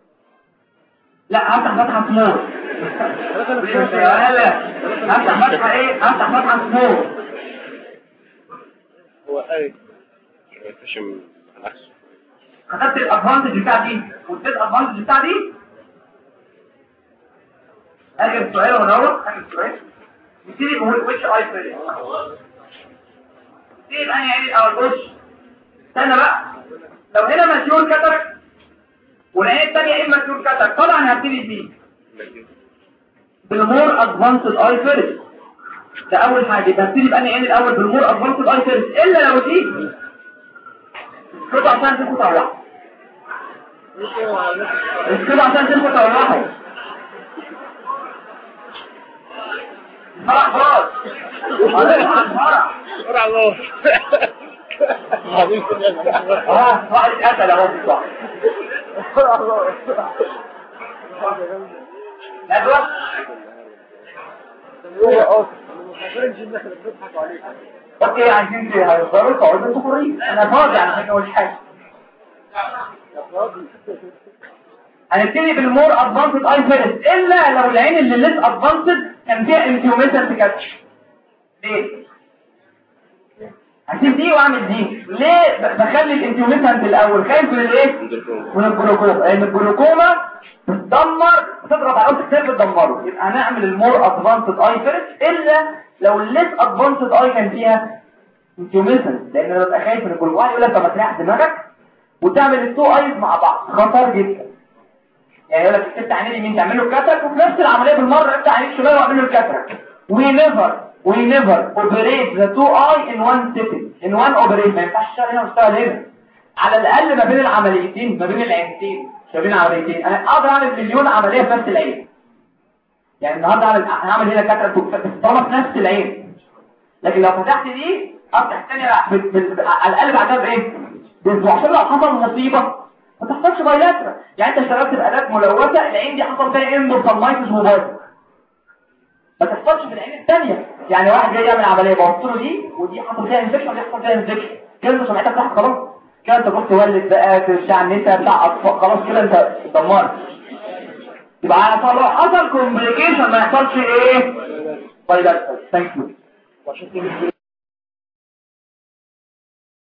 لا هفتح فتحه سمول لا هفتح فتحه ايه هفتح فتحه سمول هو ايه يفشم العكس خدت الادفانتج بتاع دي والديس ادفانتج بتاع دي اجيب السؤال ونروح اجيب السؤال نبتدي نقول which eye first نبتدي بأنهي عين الاول بص استنى بقى لو هنا ماتيور كاترك والعين الثانيه ايه ماتيور كاترك طبعا هبتدي بيه بالمور ادفانسد اي فيرست ده اول حاجه يبقى هبتدي بأنهي عين الاول بالمور ادفانسد اي فيرست الا لو دي كده عشان تبقوا تروحوا مش كده عشان تبقوا تروحوا فرح خلاص فرح فرع الله عظيم اه واحد اتقتل اهو في الصح فرع الله ندوة هو قاصد المخابرين جدا احنا بنضحك عليك اوكي عايزين ايه هيفضلوا تقعدوا انتوا حرين انا فاضي على فكره مش حاجه يا فاضي هنبتدي بالمور ادفانسد اي فيرست الا لو العين اللي ليس ادفانسد كان فيها انتيوميتنت كاتش ليه هسيب دي واعمل دي ليه ب- بخلي الانتيوميتنت الاول خايف من الايه من الجلوكوما لان الجلوكوما بتدمر بتضغط على اوت كتير بتدمره يبقى هنعمل المور ادفانسد اي فيرست الا لو الليس ادفانسد اي كان فيها انتيوميتنت لان انا ببقى خايف من الجلوكوما يقول لك طب ما تريح دماغك وتعمل التو ايز مع بعض خطر جدا يعني يقول لك الست عينين اليمين تعمله الكاتراك وفي نفس العمليه بالمره افتح عينين الشمال واعمله الكاتراك we never we never operate the two eye in one sitting in one operation ما ينفعش اشتغل هنا واشتغل هنا على الاقل ما بين العمليتين ما بين العينتين ما بين العمليتين انا اقدر اعمل مليون عمليه في نفس العين يعني النهارده اعمل هعمل هنا كاتراك بس طالما في نفس العين لكن لو فتحت دي افتح الثانيه بال- بال- على الاقل بعدها بايه باسبوع عشان لو حصل مصيبه ما تحصلش بايلاترا يعني انت اشتغلت باداه ملوثه العين دي حصل فيها اندوسالمايتس موبايل ما تحصلش في العين الثانيه يعني واحد جاي يعمل عمليه بوصل له دي ودي حصل فيها انفكشن ودي حصل فيها انفكشن كده انت سمعتك راحت خلاص كده انت كنت تولد بقى بتاع النساء بتاع اطفال خلاص كده انت دمرت يبقى على لو حصل كومبليكيشن ما يحصلش ايه بايلاترا ثانك يو وعشان كده